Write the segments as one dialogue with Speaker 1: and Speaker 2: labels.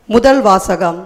Speaker 1: முதல் வாசகம்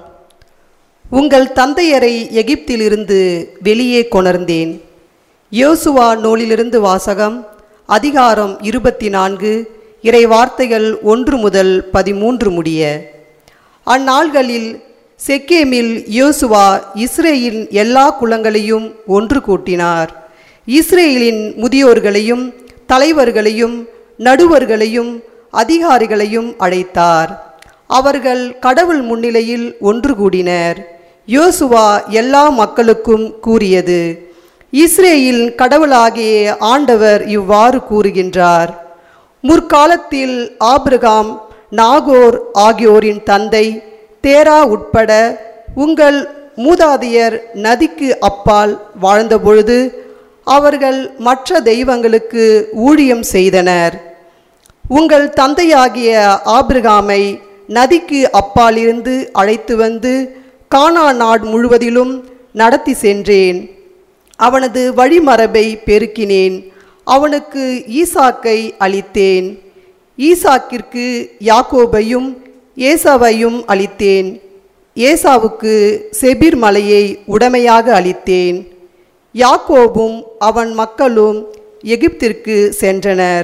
Speaker 1: உங்கள் தந்தையரை எகிப்திலிருந்து வெளியே கொணர்ந்தேன் யோசுவா நூலிலிருந்து வாசகம் அதிகாரம் இருபத்தி நான்கு இறை வார்த்தைகள் ஒன்று முதல் பதிமூன்று முடிய அந்நாள்களில் செக்கேமில் யோசுவா இஸ்ரேலின் எல்லா குலங்களையும் ஒன்று கூட்டினார் இஸ்ரேலின் முதியோர்களையும் தலைவர்களையும் நடுவர்களையும் அதிகாரிகளையும் அழைத்தார் அவர்கள் கடவுள் முன்னிலையில் ஒன்று கூடினர் யோசுவா எல்லா மக்களுக்கும் கூறியது இஸ்ரேலின் கடவுளாகிய ஆண்டவர் இவ்வாறு கூறுகின்றார் முற்காலத்தில் ஆபிரகாம் நாகோர் ஆகியோரின் தந்தை தேரா உட்பட உங்கள் மூதாதையர் நதிக்கு அப்பால் வாழ்ந்தபொழுது அவர்கள் மற்ற தெய்வங்களுக்கு ஊழியம் செய்தனர் உங்கள் தந்தையாகிய ஆபிரகாமை நதிக்கு அப்பாலிருந்து அழைத்து வந்து கானா நாடு முழுவதிலும் நடத்தி சென்றேன் அவனது வழிமரபை பெருக்கினேன் அவனுக்கு ஈசாக்கை அளித்தேன் ஈசாக்கிற்கு யாக்கோபையும் ஏசாவையும் அளித்தேன் ஏசாவுக்கு செபிர் மலையை உடமையாக அளித்தேன் யாக்கோபும் அவன் மக்களும் எகிப்திற்கு சென்றனர்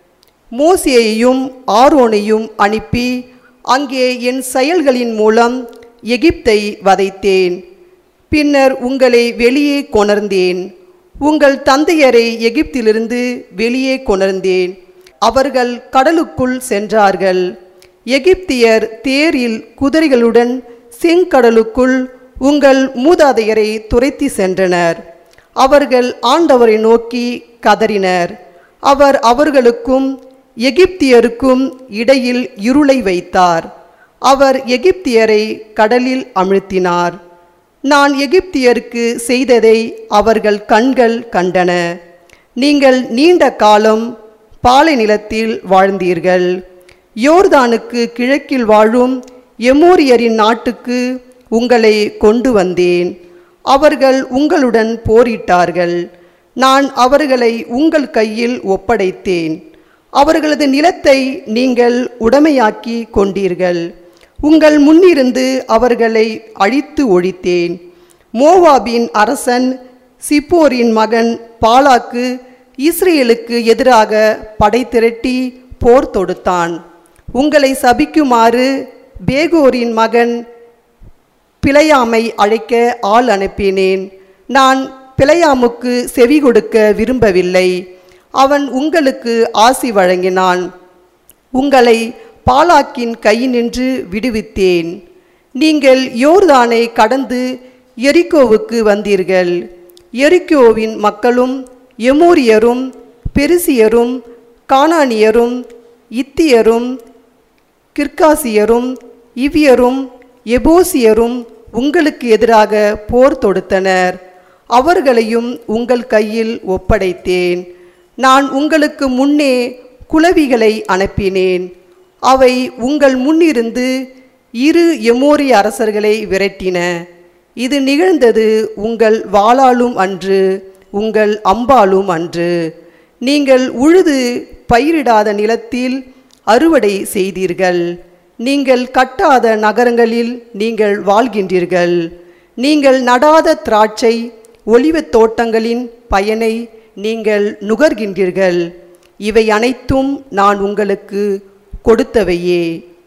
Speaker 1: மோசேயையும் ஆரோனையும் அனுப்பி அங்கே என் செயல்களின் மூலம் எகிப்தை வதைத்தேன் பின்னர் உங்களை வெளியே கொணர்ந்தேன் உங்கள் தந்தையரை எகிப்திலிருந்து வெளியே கொணர்ந்தேன் அவர்கள் கடலுக்குள் சென்றார்கள் எகிப்தியர் தேரில் குதிரைகளுடன் செங்கடலுக்குள் உங்கள் மூதாதையரை துரைத்தி சென்றனர் அவர்கள் ஆண்டவரை நோக்கி கதறினர் அவர் அவர்களுக்கும் எகிப்தியருக்கும் இடையில் இருளை வைத்தார் அவர் எகிப்தியரை கடலில் அமிழ்த்தினார் நான் எகிப்தியருக்கு செய்ததை அவர்கள் கண்கள் கண்டன நீங்கள் நீண்ட காலம் பாலை நிலத்தில் வாழ்ந்தீர்கள் யோர்தானுக்கு கிழக்கில் வாழும் எமோரியரின் நாட்டுக்கு உங்களை கொண்டு வந்தேன் அவர்கள் உங்களுடன் போரிட்டார்கள் நான் அவர்களை உங்கள் கையில் ஒப்படைத்தேன் அவர்களது நிலத்தை நீங்கள் உடைமையாக்கி கொண்டீர்கள் உங்கள் முன்னிருந்து அவர்களை அழித்து ஒழித்தேன் மோவாபின் அரசன் சிப்போரின் மகன் பாலாக்கு இஸ்ரேலுக்கு எதிராக படை திரட்டி போர் தொடுத்தான் உங்களை சபிக்குமாறு பேகோரின் மகன் பிழையாமை அழைக்க ஆள் அனுப்பினேன் நான் பிழையாமுக்கு செவி கொடுக்க விரும்பவில்லை அவன் உங்களுக்கு ஆசி வழங்கினான் உங்களை பாலாக்கின் கையினின்று விடுவித்தேன் நீங்கள் யோர்தானை கடந்து எரிக்கோவுக்கு வந்தீர்கள் எரிக்கோவின் மக்களும் எமோரியரும் பெருசியரும் கானானியரும் இத்தியரும் கிர்காசியரும் இவியரும் எபோசியரும் உங்களுக்கு எதிராக போர் தொடுத்தனர் அவர்களையும் உங்கள் கையில் ஒப்படைத்தேன் நான் உங்களுக்கு முன்னே குளவிகளை அனுப்பினேன் அவை உங்கள் முன்னிருந்து இரு எமோரிய அரசர்களை விரட்டின இது நிகழ்ந்தது உங்கள் வாளாலும் அன்று உங்கள் அம்பாலும் அன்று நீங்கள் உழுது பயிரிடாத நிலத்தில் அறுவடை செய்தீர்கள் நீங்கள் கட்டாத நகரங்களில் நீங்கள் வாழ்கின்றீர்கள் நீங்கள் நடாத திராட்சை ஒலிவத் தோட்டங்களின் பயனை நீங்கள் நுகர்கின்றீர்கள் இவை அனைத்தும் நான் உங்களுக்கு கொடுத்தவையே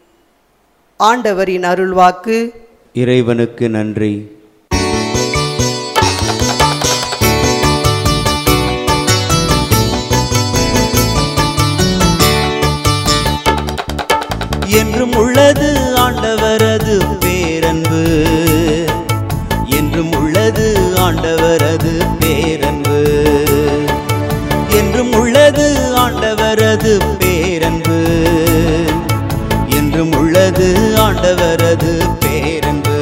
Speaker 1: ஆண்டவரின் அருள்வாக்கு
Speaker 2: இறைவனுக்கு நன்றி என்றும் உள்ளது ஆண்டவரது பேரன்பு என்றும் உள்ளது ஆண்டவரது பேரன்பு என்றும் உள்ளது ஆண்டவரது பேரன்பு என்றும் உள்ளது ஆண்டவரது பேரன்பு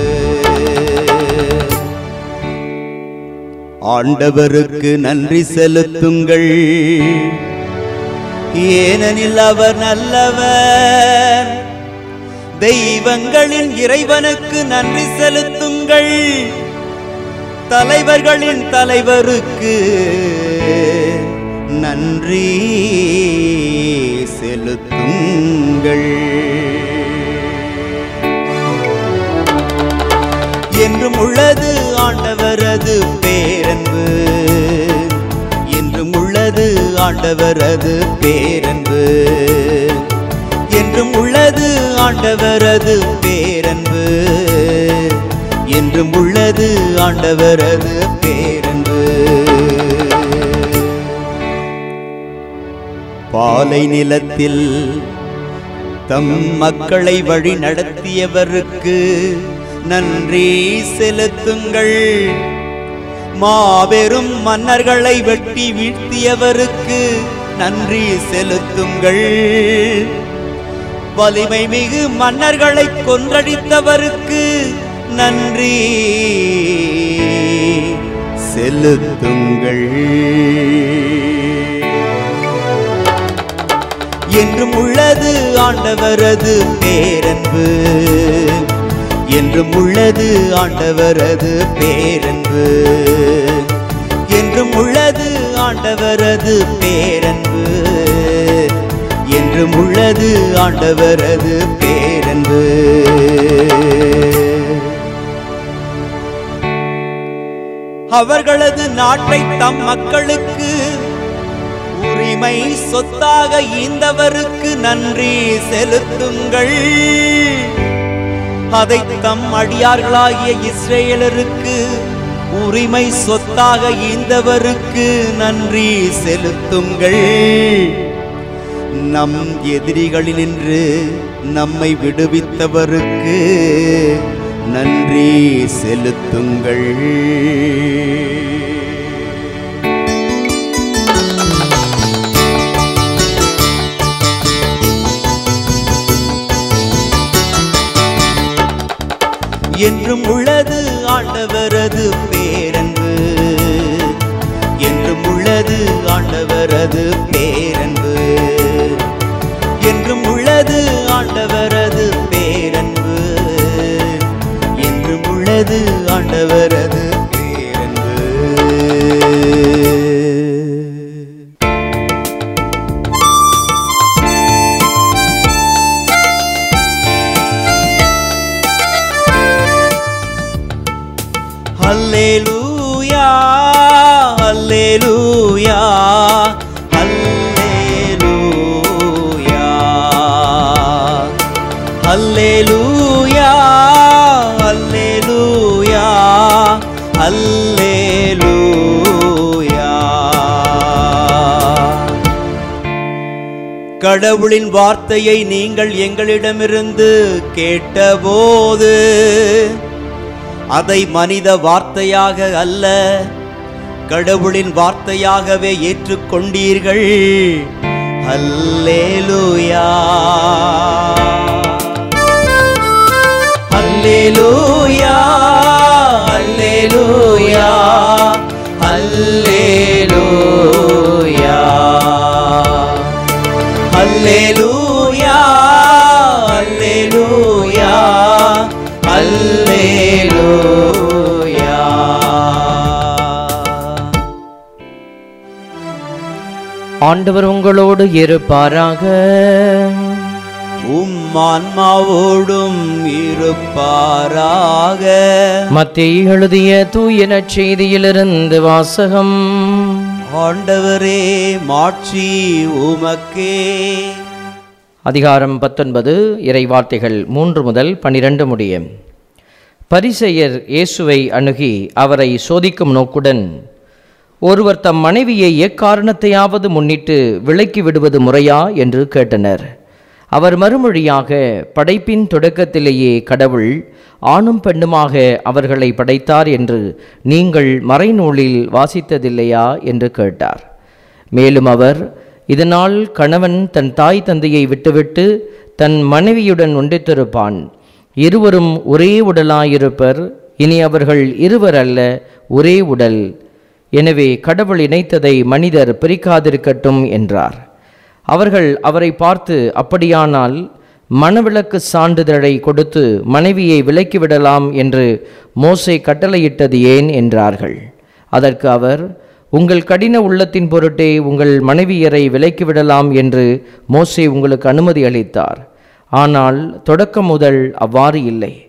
Speaker 2: ஆண்டவருக்கு நன்றி செலுத்துங்கள் ஏனெனில் அவர் நல்லவர் தெய்வங்களின் இறைவனுக்கு நன்றி செலுத்துங்கள் தலைவர்களின் தலைவருக்கு நன்றி செலுத்துங்கள் என்றும் உள்ளது ஆண்டவரது பேரன்பு என்றும் உள்ளது ஆண்டவரது பேரன்பு என்றும் உள்ளது ஆண்டவரது பேரன்பு என்றும் உள்ளது ஆண்டவரது பேரன்பு பாலை நிலத்தில் தம் மக்களை வழி நடத்தியவருக்கு நன்றி செலுத்துங்கள் மாபெரும் மன்னர்களை வெட்டி வீழ்த்தியவருக்கு நன்றி செலுத்துங்கள் வலிமை மிகு மன்னர்களை கொன்றடித்தவருக்கு நன்றி செலுத்துங்கள் என்றும் உள்ளது ஆண்டவரது பேரன்பு என்றும் உள்ளது ஆண்டவரது பேரன்பு என்றும் உள்ளது ஆண்டவரது பேரன்பு என்றும் உள்ளது ஆண்டவரது பேரன்பு அவர்களது நாட்டை தம் மக்களுக்கு உரிமை சொத்தாக ஈந்தவருக்கு நன்றி செலுத்துங்கள் அதை தம் அடியார்களாகிய இஸ்ரேலருக்கு உரிமை சொத்தாக ஈந்தவருக்கு நன்றி செலுத்துங்கள் நம் எதிரிகளினின்று நம்மை விடுவித்தவருக்கு நன்றி செலுத்துங்கள் என்றும் உள்ளது ஆண்டவரது பேரன்பு என்றும் உள்ளது ஆண்டவரது பேரன்பு என்றும் உள்ளது ஆண்டவரது பேரன்பு என்றும் உள்ளது ஆண்டவரது பேரன்பு ஹல்லேலூயா ஹல்லேலூயா ஹல்லேலூயா ஹல்லேலூயா ஹல்லேலூயா ஹல்லேலூயா கடவுளின் வார்த்தையை நீங்கள் எங்களிடமிருந்து கேட்டபோது அதை மனித வார்த்தையாக அல்ல கடவுளின் வார்த்தையாகவே ஏற்றுக்கொண்டீர்கள் அல்லேலூயா அல்லேலூயா அல்லேலூயா அல்லேலூயா அல்லேலூயா அல்லேலூயா அல்லேலூயா
Speaker 3: ஆண்டவர் உங்களோடு இருப்பாராக
Speaker 2: உம் ஆன்மாவோடும் இருப்பாராக
Speaker 3: மத்திய எழுதிய தூய நற்செய்தியிலிருந்து வாசகம்
Speaker 2: ஆண்டவரே மாட்சி உமக்கே
Speaker 3: அதிகாரம் பத்தொன்பது இறை வார்த்தைகள் மூன்று முதல் பனிரெண்டு முடிய பரிசெயர் இயேசுவை அணுகி அவரை சோதிக்கும் நோக்குடன் ஒருவர் தம் மனைவியை எக்காரணத்தையாவது முன்னிட்டு விலக்கி விடுவது முறையா என்று கேட்டனர் அவர் மறுமொழியாக படைப்பின் தொடக்கத்திலேயே கடவுள் ஆணும் பெண்ணுமாக அவர்களை படைத்தார் என்று நீங்கள் மறைநூலில் வாசித்ததில்லையா என்று கேட்டார் மேலும் அவர் இதனால் கணவன் தன் தாய் தந்தையை விட்டுவிட்டு தன் மனைவியுடன் ஒன்றித்திருப்பான் இருவரும் ஒரே உடலாயிருப்பர் இனி அவர்கள் இருவர் அல்ல ஒரே உடல் எனவே கடவுள் இணைத்ததை மனிதர் பிரிக்காதிருக்கட்டும் என்றார் அவர்கள் அவரை பார்த்து அப்படியானால் மணவிலக்கு சான்றிதழை கொடுத்து மனைவியை விலக்கிவிடலாம் என்று மோசே கட்டளையிட்டது ஏன் என்றார்கள் அதற்கு அவர் உங்கள் கடின உள்ளத்தின் பொருட்டே உங்கள் மனைவியரை விலக்கிவிடலாம் என்று மோசே உங்களுக்கு அனுமதி அளித்தார் ஆனால் தொடக்கம் முதல் அவ்வாறு இல்லை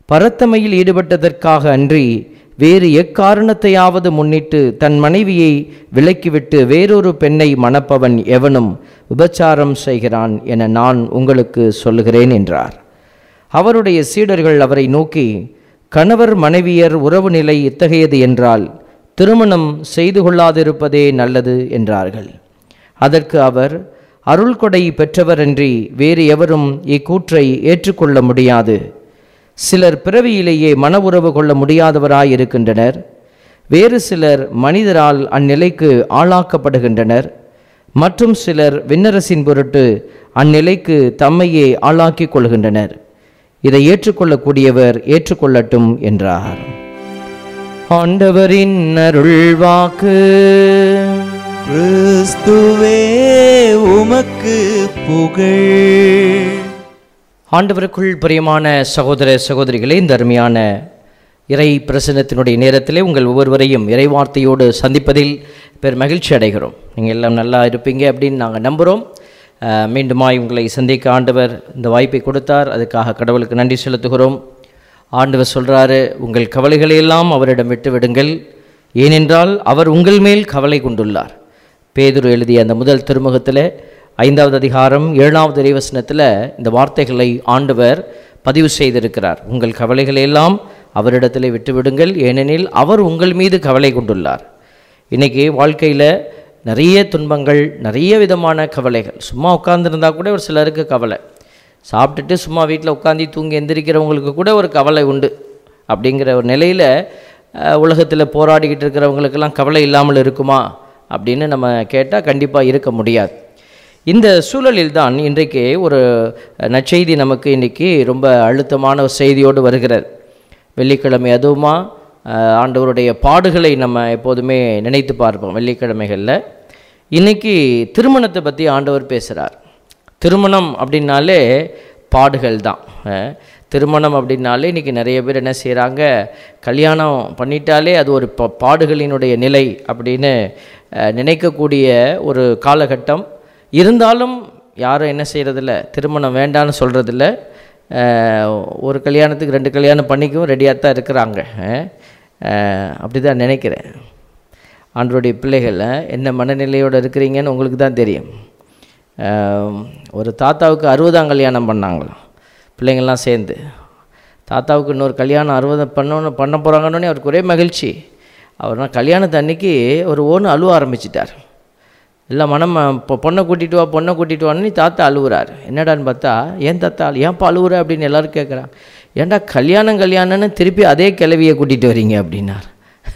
Speaker 3: பரத்தமையில் ஈடுபட்டதற்காக அன்றி வேறு எக்காரணத்தையாவது முன்னிட்டு தன் மனைவியை விலக்கிவிட்டு வேறொரு பெண்ணை மணப்பவன் எவனும் விபச்சாரம் செய்கிறான் என நான் உங்களுக்கு சொல்லுகிறேன் என்றார் அவருடைய சீடர்கள் அவரை நோக்கி கணவர் மனைவியர் உறவு நிலை இத்தகையது என்றால் திருமணம் செய்து கொள்ளாதிருப்பதே நல்லது என்றார்கள் அதற்கு அவர் அருள் கொடை பெற்றவரன்றி வேறு எவரும் இக்கூற்றை ஏற்றுக்கொள்ள முடியாது சிலர் பிறவியிலேயே மன உறவு கொள்ள முடியாதவராய் இருக்கின்றனர் வேறு சிலர் மனிதரால் அந்நிலைக்கு ஆளாக்கப்படுகின்றனர் மற்றும் சிலர் விண்ணரசின் பொருட்டு அந்நிலைக்கு தம்மையே ஆளாக்கிக் கொள்கின்றனர் இதை ஏற்றுக்கொள்ளக்கூடியவர் ஏற்றுக்கொள்ளட்டும் என்றார் ஆண்டவரின் அருள்வாக்கு
Speaker 2: கிறிஸ்துவே உமக்கு புகழ்
Speaker 3: ஆண்டவருக்குள் பிரியமான சகோதர சகோதரிகளே இந்த அருமையான இறை பிரசன்னத்தினுடைய நேரத்திலே உங்கள் ஒவ்வொருவரையும் இறைவார்த்தையோடு சந்திப்பதில் பெரும் மகிழ்ச்சி அடைகிறோம் நீங்கள் எல்லாம் நல்லா இருப்பீங்க அப்படின்னு நாங்கள் நம்புகிறோம் அஹ், மீண்டுமாய் உங்களை சந்திக்க ஆண்டவர் இந்த வாய்ப்பை கொடுத்தார் அதுக்காக கடவுளுக்கு நன்றி செலுத்துகிறோம் ஆண்டவர் சொல்கிறாரு உங்கள் கவலைகளை எல்லாம் அவரிடம் விட்டு விடுங்கள் ஏனென்றால் அவர் உங்கள் மேல் கவலை கொண்டுள்ளார் பேதுரு எழுதிய அந்த முதல் திருமுகத்தில் ஐந்தாவது அதிகாரம் ஏழாவது இறைவசனத்தில் இந்த வார்த்தைகளை ஆண்டவர் பதிவு செய்திருக்கிறார் உங்கள் கவலைகளை எல்லாம் அவரிடத்திலே விட்டுவிடுங்கள் ஏனெனில் அவர் உங்கள் மீது கவலை கொண்டுள்ளார் இன்றைக்கி வாழ்க்கையில் நிறைய துன்பங்கள் நிறைய விதமான கவலைகள் சும்மா உட்காந்துருந்தா கூட ஒரு சிலருக்கு கவலை சாப்பிட்டுட்டு சும்மா வீட்டில் உட்காந்து தூங்கி எந்திரிக்கிறவங்களுக்கு கூட ஒரு கவலை உண்டு அப்படிங்கிற ஒரு நிலையில் உலகத்தில் போராடிக்கிட்டு இருக்கிறவங்களுக்கெல்லாம் கவலை இல்லாமல் இருக்குமா அப்படின்னு நம்ம கேட்டால் கண்டிப்பாக இருக்க முடியாது இந்த சூழலில் தான் இன்றைக்கு ஒரு நற்செய்தி நமக்கு இன்றைக்கி ரொம்ப அழுத்தமான ஒரு செய்தியோடு வருகிறது வெள்ளிக்கிழமை அதுவுமா அஹ், ஆண்டவருடைய பாடுகளை நம்ம எப்போதுமே நினைத்து பார்ப்போம் வெள்ளிக்கிழமைகளில் இன்றைக்கி திருமணத்தை பற்றி ஆண்டவர் பேசுகிறார் திருமணம் அப்படின்னாலே பாடுகள் தான் அஹ், திருமணம் அப்படின்னாலே இன்றைக்கி நிறைய பேர் என்ன செய்கிறாங்க கல்யாணம் பண்ணிட்டாலே அது ஒரு ப பாடுகளினுடைய நிலை அப்படின்னு அஹ், நினைக்கக்கூடிய ஒரு காலகட்டம் இருந்தாலும் யாரும் என்ன செய்கிறதில்ல திருமணம் வேண்டான்னு சொல்கிறதில்ல ஒரு கல்யாணத்துக்கு ரெண்டு கல்யாணம் பண்ணிக்கவும் ரெடியாக தான் இருக்கிறாங்க அப்படி தான் நினைக்கிறேன் ஆண்டருடைய பிள்ளைகள் என்ன மனநிலையோடு இருக்கிறீங்கன்னு உங்களுக்கு தான் தெரியும் அஹ், ஒரு தாத்தாவுக்கு அறுபதாம் கல்யாணம் பண்ணாங்களாம் பிள்ளைங்கள்லாம் சேர்ந்து தாத்தாவுக்கு இன்னொரு கல்யாணம் அறுபது பண்ணணும் பண்ண போகிறாங்கன்னு அவருக்கு ஒரே மகிழ்ச்சி அவர்னா கல்யாணத்து அன்னைக்கு ஒரு ஓன்னு அழுவ ஆரம்பிச்சிட்டார் எல்லாம் மனம் இப்போ பொண்ணை கூட்டிகிட்டு வா பொண்ணை கூட்டிகிட்டு வான்னு தாத்தா அழுவுறாரு என்னடான்னு பார்த்தா ஏன் தாத்தா ஏன்ப்பா அழுவுற அப்படின்னு எல்லாரும் கேட்குறாங்க ஏன்டா கல்யாணம் கல்யாணம்னு திருப்பி அதே கிளவியை கூட்டிகிட்டு வரீங்க அப்படின்னார்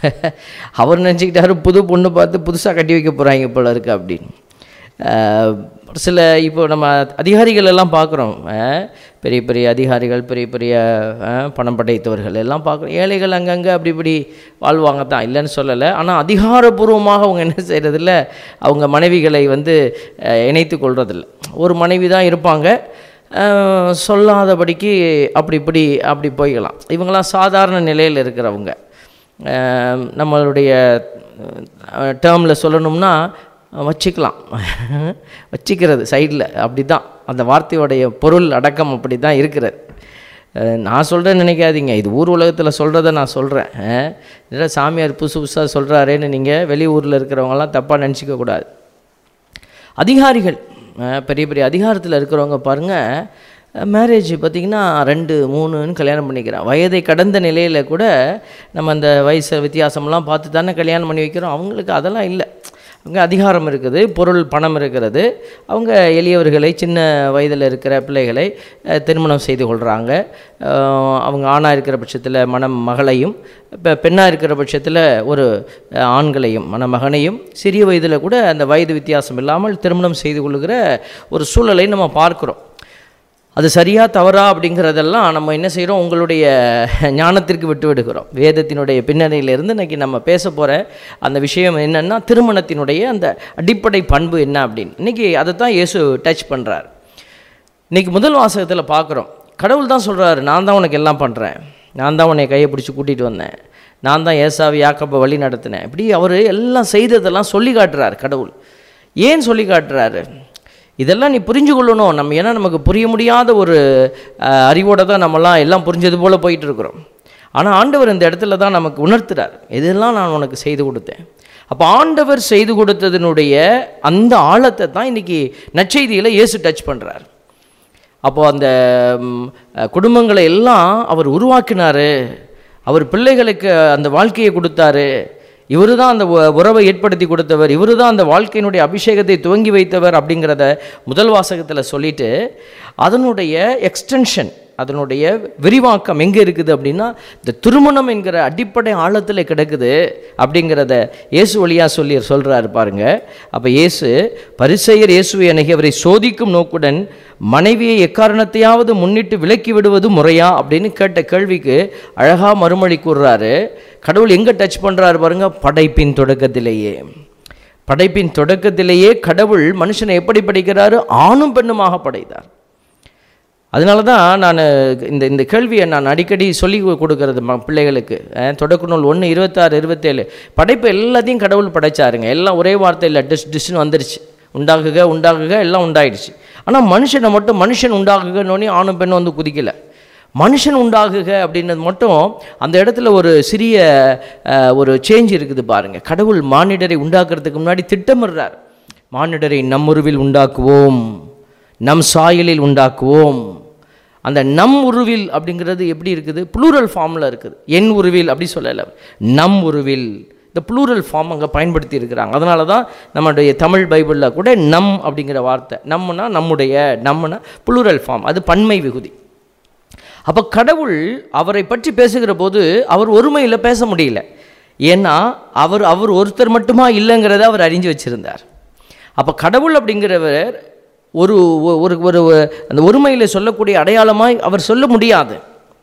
Speaker 3: அவர் நினச்சிக்கிட்டாரு புது பொண்ணு பார்த்து புதுசாக கட்டி வைக்க போகிறாங்க போல இருக்கு அப்படின்னு அஹ், சில இப்போ நம்ம அதிகாரிகள் எல்லாம் பார்க்குறோம் பெரிய பெரிய அதிகாரிகள் பெரிய பெரிய அஹ், பணம் படைத்தவர்கள் எல்லாம் பார்க்குறோம் ஏழைகள் அங்கங்கே அப்படி இப்படி வாழ்வாங்க தான் இல்லைன்னு சொல்லலை ஆனால் அதிகாரப்பூர்வமாக அவங்க என்ன செய்கிறதில்ல அவங்க மனைவிகளை வந்து அஹ், இணைத்து கொள்றதில்ல ஒரு மனைவி தான் இருப்பாங்க அஹ், சொல்லாதபடிக்கு அப்படி இப்படி அப்படி போய்க்கலாம் இவங்கெல்லாம் சாதாரண நிலையில் இருக்கிறவங்க அஹ், நம்மளுடைய டேர்மில் சொல்லணும்னா வச்சுக்கலாம் வச்சுக்கிறது சைடில் அப்படி தான் அந்த வார்த்தையோடைய பொருள் அடக்கம் அப்படி தான் இருக்கிறது அஹ், நான் சொல்கிறேன்னு நினைக்காதீங்க இது ஊர் உலகத்தில் சொல்கிறத நான் சொல்கிறேன் இல்லை சாமியார் புதுசு புதுசாக சொல்கிறாரேன்னு நீங்கள் வெளியூரில் இருக்கிறவங்கலாம் தப்பாக நினச்சிக்க கூடாது அதிகாரிகள் அஹ், பெரிய பெரிய அதிகாரத்தில் இருக்கிறவங்க பாருங்கள் மேரேஜ் பார்த்திங்கன்னா ரெண்டு மூணுன்னு கல்யாணம் பண்ணிக்கிறான் வயதை கடந்த நிலையில் கூட நம்ம அந்த வயசு வித்தியாசம்லாம் பார்த்து தானே கல்யாணம் பண்ணி வைக்கிறோம் அவங்களுக்கு அதெல்லாம் இல்லை அவங்க அதிகாரம் இருக்குது பொருள் பணம் இருக்கிறது அவங்க எளியவர்களை சின்ன வயதில் இருக்கிற பிள்ளைகளை அஹ், திருமணம் செய்து கொள்கிறாங்க அஹ், அவங்க ஆணாக இருக்கிற பட்சத்தில் மணம் மகளையும் இப்போ பெண்ணாக இருக்கிற பட்சத்தில் ஒரு அஹ், ஆண்களையும் மணமகனையும் சிறிய வயதில் கூட அந்த வயது வித்தியாசம் இல்லாமல் திருமணம் செய்து கொள்கிற ஒரு சூழலை நம்ம பார்க்குறோம் அது சரியா தவறா அப்படிங்கிறதெல்லாம் நம்ம என்ன செய்கிறோம் உங்களுடைய ஞானத்திற்கு விட்டு விடுகிறோம் வேதத்தினுடைய பின்னணியிலிருந்து இன்னைக்கு நம்ம பேச போகிற அந்த விஷயம் என்னன்னா திருமணத்தினுடைய அந்த அடிப்படை பண்பு என்ன அப்படின்னு இன்னைக்கு அதை தான் இயேசு டச் பண்ணுறார் இன்னைக்கு முதல் வாசகத்தில் பார்க்குறோம் கடவுள் தான் சொல்கிறாரு நான் தான் உனக்கு எல்லாம் பண்ணுறேன் நான் தான் உன்னை கையை பிடிச்சி கூட்டிகிட்டு வந்தேன் நான் தான் ஏசாவி யாக்கப்பை வழி நடத்தினேன் இப்படி அவர் எல்லாம் செய்ததெல்லாம் சொல்லி காட்டுறார் கடவுள் ஏன் சொல்லி காட்டுறாரு இதெல்லாம் நீ புரிஞ்சு கொள்ளணும் நம்ம ஏன்னா நமக்கு புரிய முடியாத ஒரு அஹ், அறிவோட தான் நம்மலாம் எல்லாம் புரிஞ்சது போல் போயிட்டு இருக்கிறோம் ஆனால் ஆண்டவர் இந்த இடத்துல தான் நமக்கு உணர்த்துறார் இதெல்லாம் நான் உனக்கு செய்து கொடுத்தேன் அப்போ ஆண்டவர் செய்து கொடுத்ததனுடைய அந்த ஆழத்தை தான் இன்னைக்கு நற்செய்தியில் இயேசு டச் பண்ணுறார் அப்போ அந்த ம், அஹ், குடும்பங்களை எல்லாம் அவர் உருவாக்கினாரு அவர் பிள்ளைகளுக்கு அந்த வாழ்க்கையை கொடுத்தாரு இவரு தான் அந்த உ- உறவை ஏற்படுத்தி கொடுத்தவர் இவரு தான் அந்த வாழ்க்கையினுடைய அபிஷேகத்தை துவங்கி வைத்தவர் அப்படிங்கிறத முதல் வாசகத்தில் சொல்லிட்டு அதனுடைய எக்ஸ்டென்ஷன் அதனுடைய விரிவாக்கம் எங்கே இருக்குது அப்படின்னா இந்த திருமணம் என்கிற அடிப்படை ஆழத்தில் கிடக்குது அப்படிங்கிறத இயேசு வழியாக சொல்லி சொல்கிறாரு பாருங்க அப்போ இயேசு பரிசெயர் இயேசுவை அணுகி அவரை சோதிக்கும் நோக்குடன் மனைவியை எக்காரணத்தையாவது முன்னிட்டு விலக்கி விடுவது முறையா அப்படின்னு கேட்ட கேள்விக்கு அழகாக மறுமொழி கூறுறாரு கடவுள் எங்கே டச் பண்ணுறாரு பாருங்க படைப்பின் தொடக்கத்திலேயே படைப்பின் தொடக்கத்திலேயே கடவுள் மனுஷனை எப்படி படைக்கிறாரு ஆணும் பெண்ணுமாக படைத்தார் அதனால தான் நான் இந்த இந்த கேள்வியை நான் அடிக்கடி சொல்லி கொடுக்கறது ம பிள்ளைகளுக்கு அஹ், தொடக்க நூல் ஒன்று இருபத்தாறு இருபத்தேழு படைப்பு எல்லாத்தையும் கடவுள் படைச்சாருங்க எல்லாம் ஒரே வார்த்தையில் டிஷ் டிஷ்னு வந்துருச்சு உண்டாகுக உண்டாகுக எல்லாம் உண்டாயிடுச்சு ஆனால் மனுஷனை மட்டும் மனுஷன் உண்டாகுகன்னொன்னே ஆணும் பெண்ணும் வந்து குதிக்கலை மனுஷன் உண்டாகுக அப்படின்றது மட்டும் அந்த இடத்துல ஒரு சிறிய அஹ், ஒரு சேஞ்ச் இருக்குது பாருங்கள் கடவுள் மானிடரை உண்டாக்குறதுக்கு முன்னாடி திட்டமிடுறார் மானிடரை நம்முருவில் உண்டாக்குவோம் நம் சாயலில் உண்டாக்குவோம் அந்த நம் உருவில் அப்படிங்கிறது எப்படி இருக்குது ப்ளூரல் ஃபார்மில் இருக்குது என் உருவில் அப்படி சொல்லலை நம் உருவில் இந்த ப்ளூரல் ஃபார்ம் அங்கே பயன்படுத்தி இருக்கிறாங்க அதனால தான் நம்முடைய தமிழ் பைபிளில் கூட நம் அப்படிங்கிற வார்த்தை நம்மனா நம்முடைய நம்மனா ப்ளூரல் ஃபார்ம் அது பன்மை விகுதி அப்போ கடவுள் அவரை பற்றி பேசுகிற போது அவர் ஒருமையில் பேச முடியல ஏன்னா அவர் அவர் ஒருத்தர் மட்டுமா இல்லைங்கிறத அவர் அறிஞ்சு வச்சிருந்தார் அப்போ கடவுள் அப்படிங்கிறவர் ஒரு ஒரு ஒரு அந்த ஒருமையில் சொல்லக்கூடிய அடையாளமாய் அவர் சொல்ல முடியாது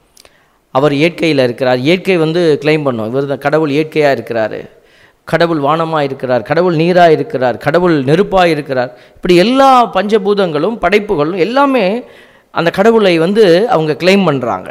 Speaker 3: அவர் இயற்கையில் இருக்கிறார் இயற்கை வந்து கிளைம் பண்ணும் இவர் தான் கடவுள் இயற்கையாக இருக்கிறாரு கடவுள் வானமாக இருக்கிறார் கடவுள் நீராக இருக்கிறார் கடவுள் நெருப்பாக இருக்கிறார் இப்படி எல்லா பஞ்சபூதங்களும் படைப்புகளும் எல்லாமே அந்த கடவுளை வந்து அவங்க கிளைம் பண்ணுறாங்க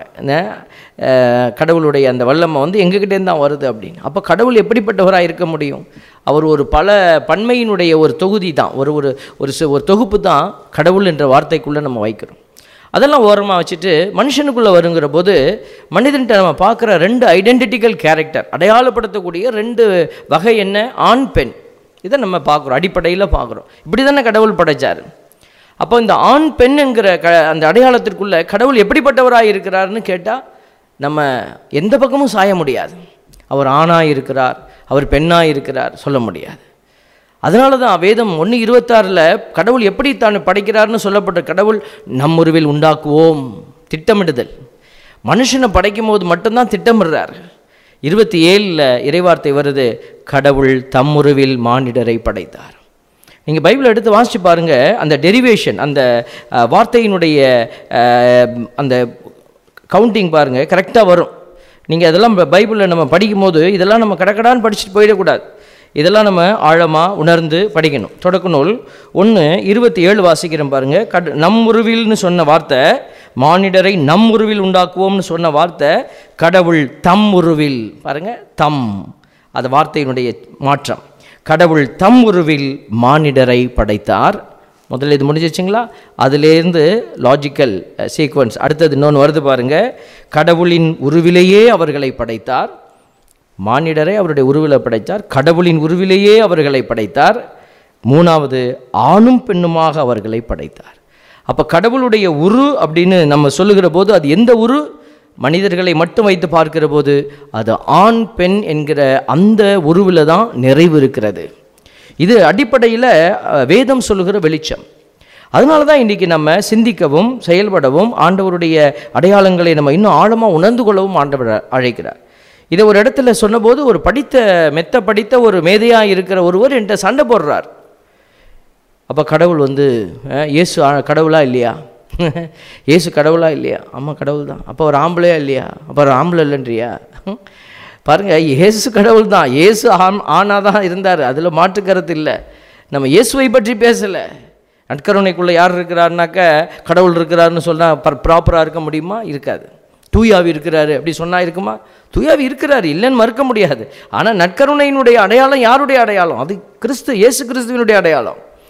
Speaker 3: கடவுளுடைய அந்த வல்லமை வந்து எங்ககிட்டேருந்து தான் வருது அப்படின்னு அப்போ கடவுள் எப்படிப்பட்டவராக இருக்க முடியும் அவர் ஒரு பல பன்மையினுடைய ஒரு தொகுதி தான் ஒரு ஒரு ஒரு சி- ஒரு தொகுப்பு தான் கடவுள் என்ற வார்த்தைக்குள்ளே நம்ம வைக்கிறோம் அதெல்லாம் ஓரமாக வச்சுட்டு மனுஷனுக்குள்ளே வருங்கிற போது மனிதன்கிட்ட நம்ம பார்க்குற ரெண்டு ஐடென்டிட்டிக்கல் கேரக்டர் அடையாளப்படுத்தக்கூடிய ரெண்டு வகை என்ன ஆண் பெண் இதை நம்ம பார்க்குறோம் அடிப்படையில் பார்க்குறோம் இப்படி தானே கடவுள் படைச்சார் அப்போ இந்த ஆண் பெண் என்கிற க அந்த அடையாளத்திற்குள்ள கடவுள் எப்படிப்பட்டவராக இருக்கிறாருன்னு கேட்டால் நம்ம எந்த பக்கமும் சாய முடியாது அவர் ஆணாக இருக்கிறார் அவர் பெண்ணாக இருக்கிறார் சொல்ல முடியாது அதனால தான் வேதம் ஒன்று இருபத்தாறில் கடவுள் எப்படி தான் படைக்கிறார்னு சொல்லப்பட்ட கடவுள் நம் உருவில் உண்டாக்குவோம் திட்டமிடுதல் மனுஷனை படைக்கும் போது மட்டும்தான் திட்டமிடுறார் இருபத்தி ஏழில் இறைவார்த்தை வருது கடவுள் தம் உருவில் மானிடரை படைத்தார் நீங்கள் பைபிளை எடுத்து வாசிச்சு பாருங்க அந்த டெரிவேஷன் அந்த அஹ், வார்த்தையினுடைய அஹ், அந்த கவுண்டிங் பாருங்க கரெக்டாக வரும் நீங்கள் அதெல்லாம் பைபிளில் நம்ம படிக்கும்போது இதெல்லாம் நம்ம கடக்கடான்னு படிச்சுட்டு போயிடக்கூடாது இதெல்லாம் நம்ம ஆழமாக உணர்ந்து படிக்கணும் தொடக்க நூல் ஒன்று இருபத்தி ஏழு வாசிக்கிறேன் பாருங்க கட் நம் உருவில்னு சொன்ன வார்த்தை மானிடரை நம் உருவில் உண்டாக்குவோம்னு சொன்ன வார்த்தை கடவுள் தம் உருவில் பாருங்க தம் அது வார்த்தையினுடைய மாற்றம் கடவுள் தம் உருவில் மானிடரை படைத்தார் முதல்ல இது முடிஞ்சிச்சுங்களா அதிலேருந்து லாஜிக்கல் சீக்வன்ஸ் அடுத்தது இன்னொன்று வருது பாருங்க கடவுளின் உருவிலேயே அவர்களை படைத்தார் மானிடரை அவருடைய உருவில் படைத்தார் கடவுளின் உருவிலேயே அவர்களை படைத்தார் மூணாவது ஆணும் பெண்ணுமாக அவர்களை படைத்தார் அப்போ கடவுளுடைய உரு அப்படின்னு நம்ம சொல்லுகிற போது அது எந்த உரு மனிதர்களை மட்டும் வைத்து பார்க்கிற போது அது ஆண் பெண் என்கிற அந்த உருவில் தான் நிறைவு இருக்கிறது இது அடிப்படையில் அஹ், வேதம் சொல்லுகிற வெளிச்சம் அதனால தான் இன்றைக்கி நம்ம சிந்திக்கவும் செயல்படவும் ஆண்டவருடைய அடையாளங்களை நம்ம இன்னும் ஆழமாக உணர்ந்து கொள்ளவும் ஆண்டவர் அழைக்கிறார் இதை ஒரு இடத்துல சொன்னபோது ஒரு படித்த மெத்த படித்த ஒரு மேதையாக இருக்கிற ஒருவர் என்கிட்ட சண்டை போடுறார் அப்போ கடவுள் வந்து அஹ், இயேசு ஆ- கடவுளா இல்லையா இயேசு கடவுளா இல்லையா ஆமாம் கடவுள் தான் அப்போ ஒரு ஆம்பளையா இல்லையா அப்போ ஒரு ஆம்பளை இல்லைன்றியா பாருங்க இயேசு கடவுள் தான் இயேசு ஆண் ஆணாக தான் இருந்தார் அதில் மாற்று கருத்து இல்லை நம்ம இயேசுவை பற்றி பேசலை நட்கருணைக்குள்ளே யார் இருக்கிறாருனாக்க கடவுள் இருக்கிறாருன்னு சொன்னால் ப்ராப்பராக இருக்க முடியுமா இருக்காது தூயாவி இருக்கிறாரு அப்படி சொன்னால் இருக்குமா தூயாவி இருக்கிறாரு இல்லைன்னு மறுக்க முடியாது ஆனால் நற்கருணையினுடைய அடையாளம் யாருடைய அடையாளம் அது கிறிஸ்து இயேசு கிறிஸ்துவினுடைய அடையாளம்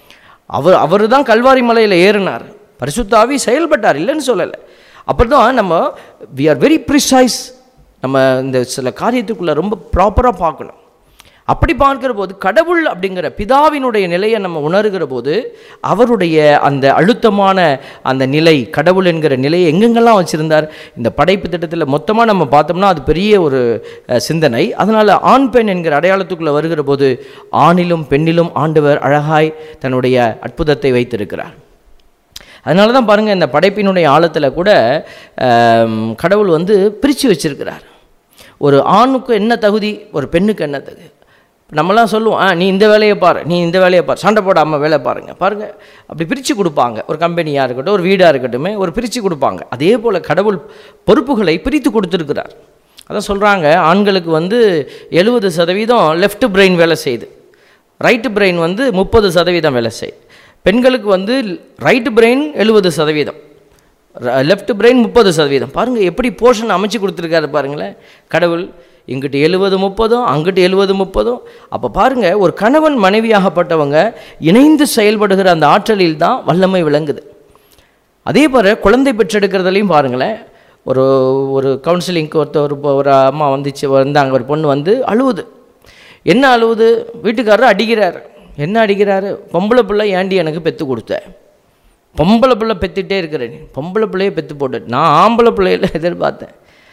Speaker 3: அவர் அவர் தான் கல்வாரி மலையில் ஏறினார் பரிசுத்தாவி செயல்பட்டார் இல்லைன்னு சொல்லலை அப்புறம் தான் நம்ம வி ஆர் வெரி ப்ரிசைஸ் நம்ம இந்த சில காரியத்துக்குள்ளே ரொம்ப ப்ராப்பராக பார்க்கணும் அப்படி பார்க்கிற போது கடவுள் அப்படிங்கிற பிதாவினுடைய நிலையை நம்ம உணர்கிற போது அவருடைய அந்த அழுத்தமான அந்த நிலை கடவுள் என்கிற நிலையை எங்கெங்கெல்லாம் வச்சுருந்தார் இந்த படைப்பு திட்டத்தில் மொத்தமாக நம்ம பார்த்தோம்னா அது பெரிய ஒரு அஹ், சிந்தனை அதனால் ஆண் பெண் என்கிற அடையாளத்துக்குள்ளே வருகிற போது ஆணிலும் பெண்ணிலும் ஆண்டவர் அழகாய் தன்னுடைய அற்புதத்தை வைத்திருக்கிறார் அதனால தான் பாருங்கள் இந்த படைப்பினுடைய ஆழத்தில் கூட ஆம், கடவுள் வந்து பிரித்து வச்சிருக்கிறார் ஒரு ஆணுக்கு என்ன தகுதி ஒரு பெண்ணுக்கு என்ன தகுதி நம்மலாம் சொல்லுவோம் ஆ நீ இந்த வேலையை பாரு நீ இந்த வேலையை பாரு சண்டை போடாமல் வேலை பாருங்க பாருங்கள் அப்படி பிரித்து கொடுப்பாங்க ஒரு கம்பெனியாக இருக்கட்டும் ஒரு வீடாக இருக்கட்டுமே ஒரு பிரித்து கொடுப்பாங்க அதே போல் கடவுள் பொறுப்புகளை பிரித்து கொடுத்துருக்கிறார் அதான் சொல்கிறாங்க ஆண்களுக்கு வந்து எழுபது சதவீதம் லெஃப்ட் பிரெயின் வேலை செய்யுது ரைட்டு பிரெயின் வந்து முப்பது சதவீதம் வேலை செய்யுது பெண்களுக்கு வந்து ரைட்டு பிரெயின் எழுபது சதவீதம் லெஃப்ட் பிரெயின் முப்பது சதவீதம் பாருங்கள் எப்படி போர்ஷன் அமைச்சு கொடுத்துருக்காரு பாருங்களேன் கடவுள் இங்கிட்டு எழுபது முப்பதும் அங்கிட்டு எழுபது முப்பதும் அப்போ பாருங்கள் ஒரு கணவன் மனைவியாகப்பட்டவங்க இணைந்து செயல்படுகிற அந்த ஆற்றலில் தான் வல்லமை விளங்குது அதே போல் குழந்தை பெற்றெடுக்கிறதுலையும் பாருங்களேன் ஒரு ஒரு கவுன்சிலிங்க்கு ஒருத்தர் ஒரு பொ- ஒரு அம்மா வந்துச்சு வந்தாங்க ஒரு பொண்ணு வந்து அழுவுது என்ன அழுவுது வீட்டுக்காரர் அடிக்கிறார் என்ன அடிக்கிறாரு பொம்பளை பிள்ளை ஏண்டி எனக்கு பெற்று கொடுத்த பொம்பளை பிள்ளை பெற்றுட்டே இருக்கிறேன் நீ பொம்பளை பிள்ளைய பெற்று போட்டு நான் ஆம்பளை பிள்ளையில எதிர்பார்த்தேன்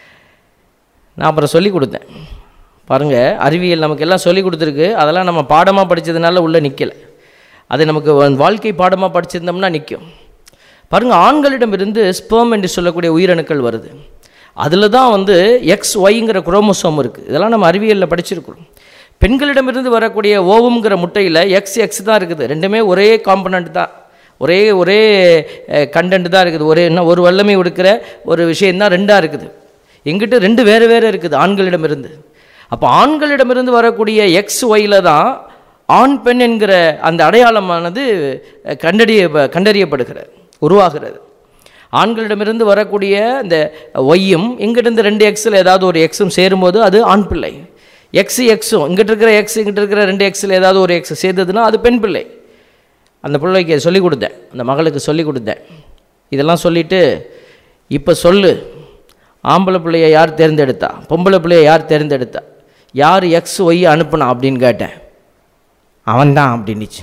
Speaker 3: நான் அப்புறம் சொல்லி கொடுத்தேன் பாருங்கள் அறிவியல் நமக்கு எல்லாம் சொல்லி கொடுத்துருக்கு அதெல்லாம் நம்ம பாடமாக படித்ததுனால உள்ளே நிற்கலை அது நமக்கு வ- வாழ்க்கை பாடமாக படிச்சிருந்தோம்னா நிற்கும் பாருங்கள் ஆண்களிடமிருந்து ஸ்பெர்ம் என்று சொல்லக்கூடிய உயிரணுக்கள் வருது அதில் தான் வந்து எக்ஸ் ஒய்ங்கிற குரோமோசோம் இருக்குது இதெல்லாம் நம்ம அறிவியலில் படிச்சிருக்கிறோம் பெண்களிடமிருந்து வரக்கூடிய ஓவம்ங்கிற முட்டையில் எக்ஸ் எக்ஸ் தான் இருக்குது ரெண்டுமே ஒரே காம்பனண்ட் தான் ஒரே ஒரே கண்டென்ட் தான் இருக்குது ஒரே என்ன ஒரு வல்லமை கொடுக்குற ஒரு விஷயந்தான் ரெண்டாக இருக்குது எங்கிட்ட ரெண்டு வேறு வேறு இருக்குது ஆண்களிடமிருந்து அப்போ ஆண்களிடமிருந்து வரக்கூடிய எக்ஸ் ஒயில் தான் ஆண் பெண் என்கிற அந்த அடையாளமானது அஹ், கண்டறிய கண்டறியப்படுகிறது உருவாகிறது ஆண்களிடமிருந்து வரக்கூடிய இந்த ஒய்யும் இங்கிட்டிருந்து ரெண்டு எக்ஸில் ஏதாவது ஒரு எக்ஸும் சேரும்போது அது ஆண் பிள்ளை எக்ஸ் எக்ஸும் இங்கிட்டு இருக்கிற எக்ஸ் இங்கிட்டு இருக்கிற ரெண்டு எக்ஸில் ஏதாவது ஒரு எக்ஸ் சேர்ந்ததுன்னா அது பெண் பிள்ளை அந்த பிள்ளைக்கு சொல்லிக் கொடுத்தேன் அந்த மகளுக்கு சொல்லிக் கொடுத்தேன் இதெல்லாம் சொல்லிவிட்டு இப்போ சொல்லு ஆம்பளை பிள்ளைய யார் தேர்ந்தெடுத்தா பொம்பளை பிள்ளைய யார் தேர்ந்தெடுத்தா யார் எக்ஸ் ஒய் அனுப்புனா அப்படின்னு கேட்டேன் அவன்தான் அப்படின்னுச்சு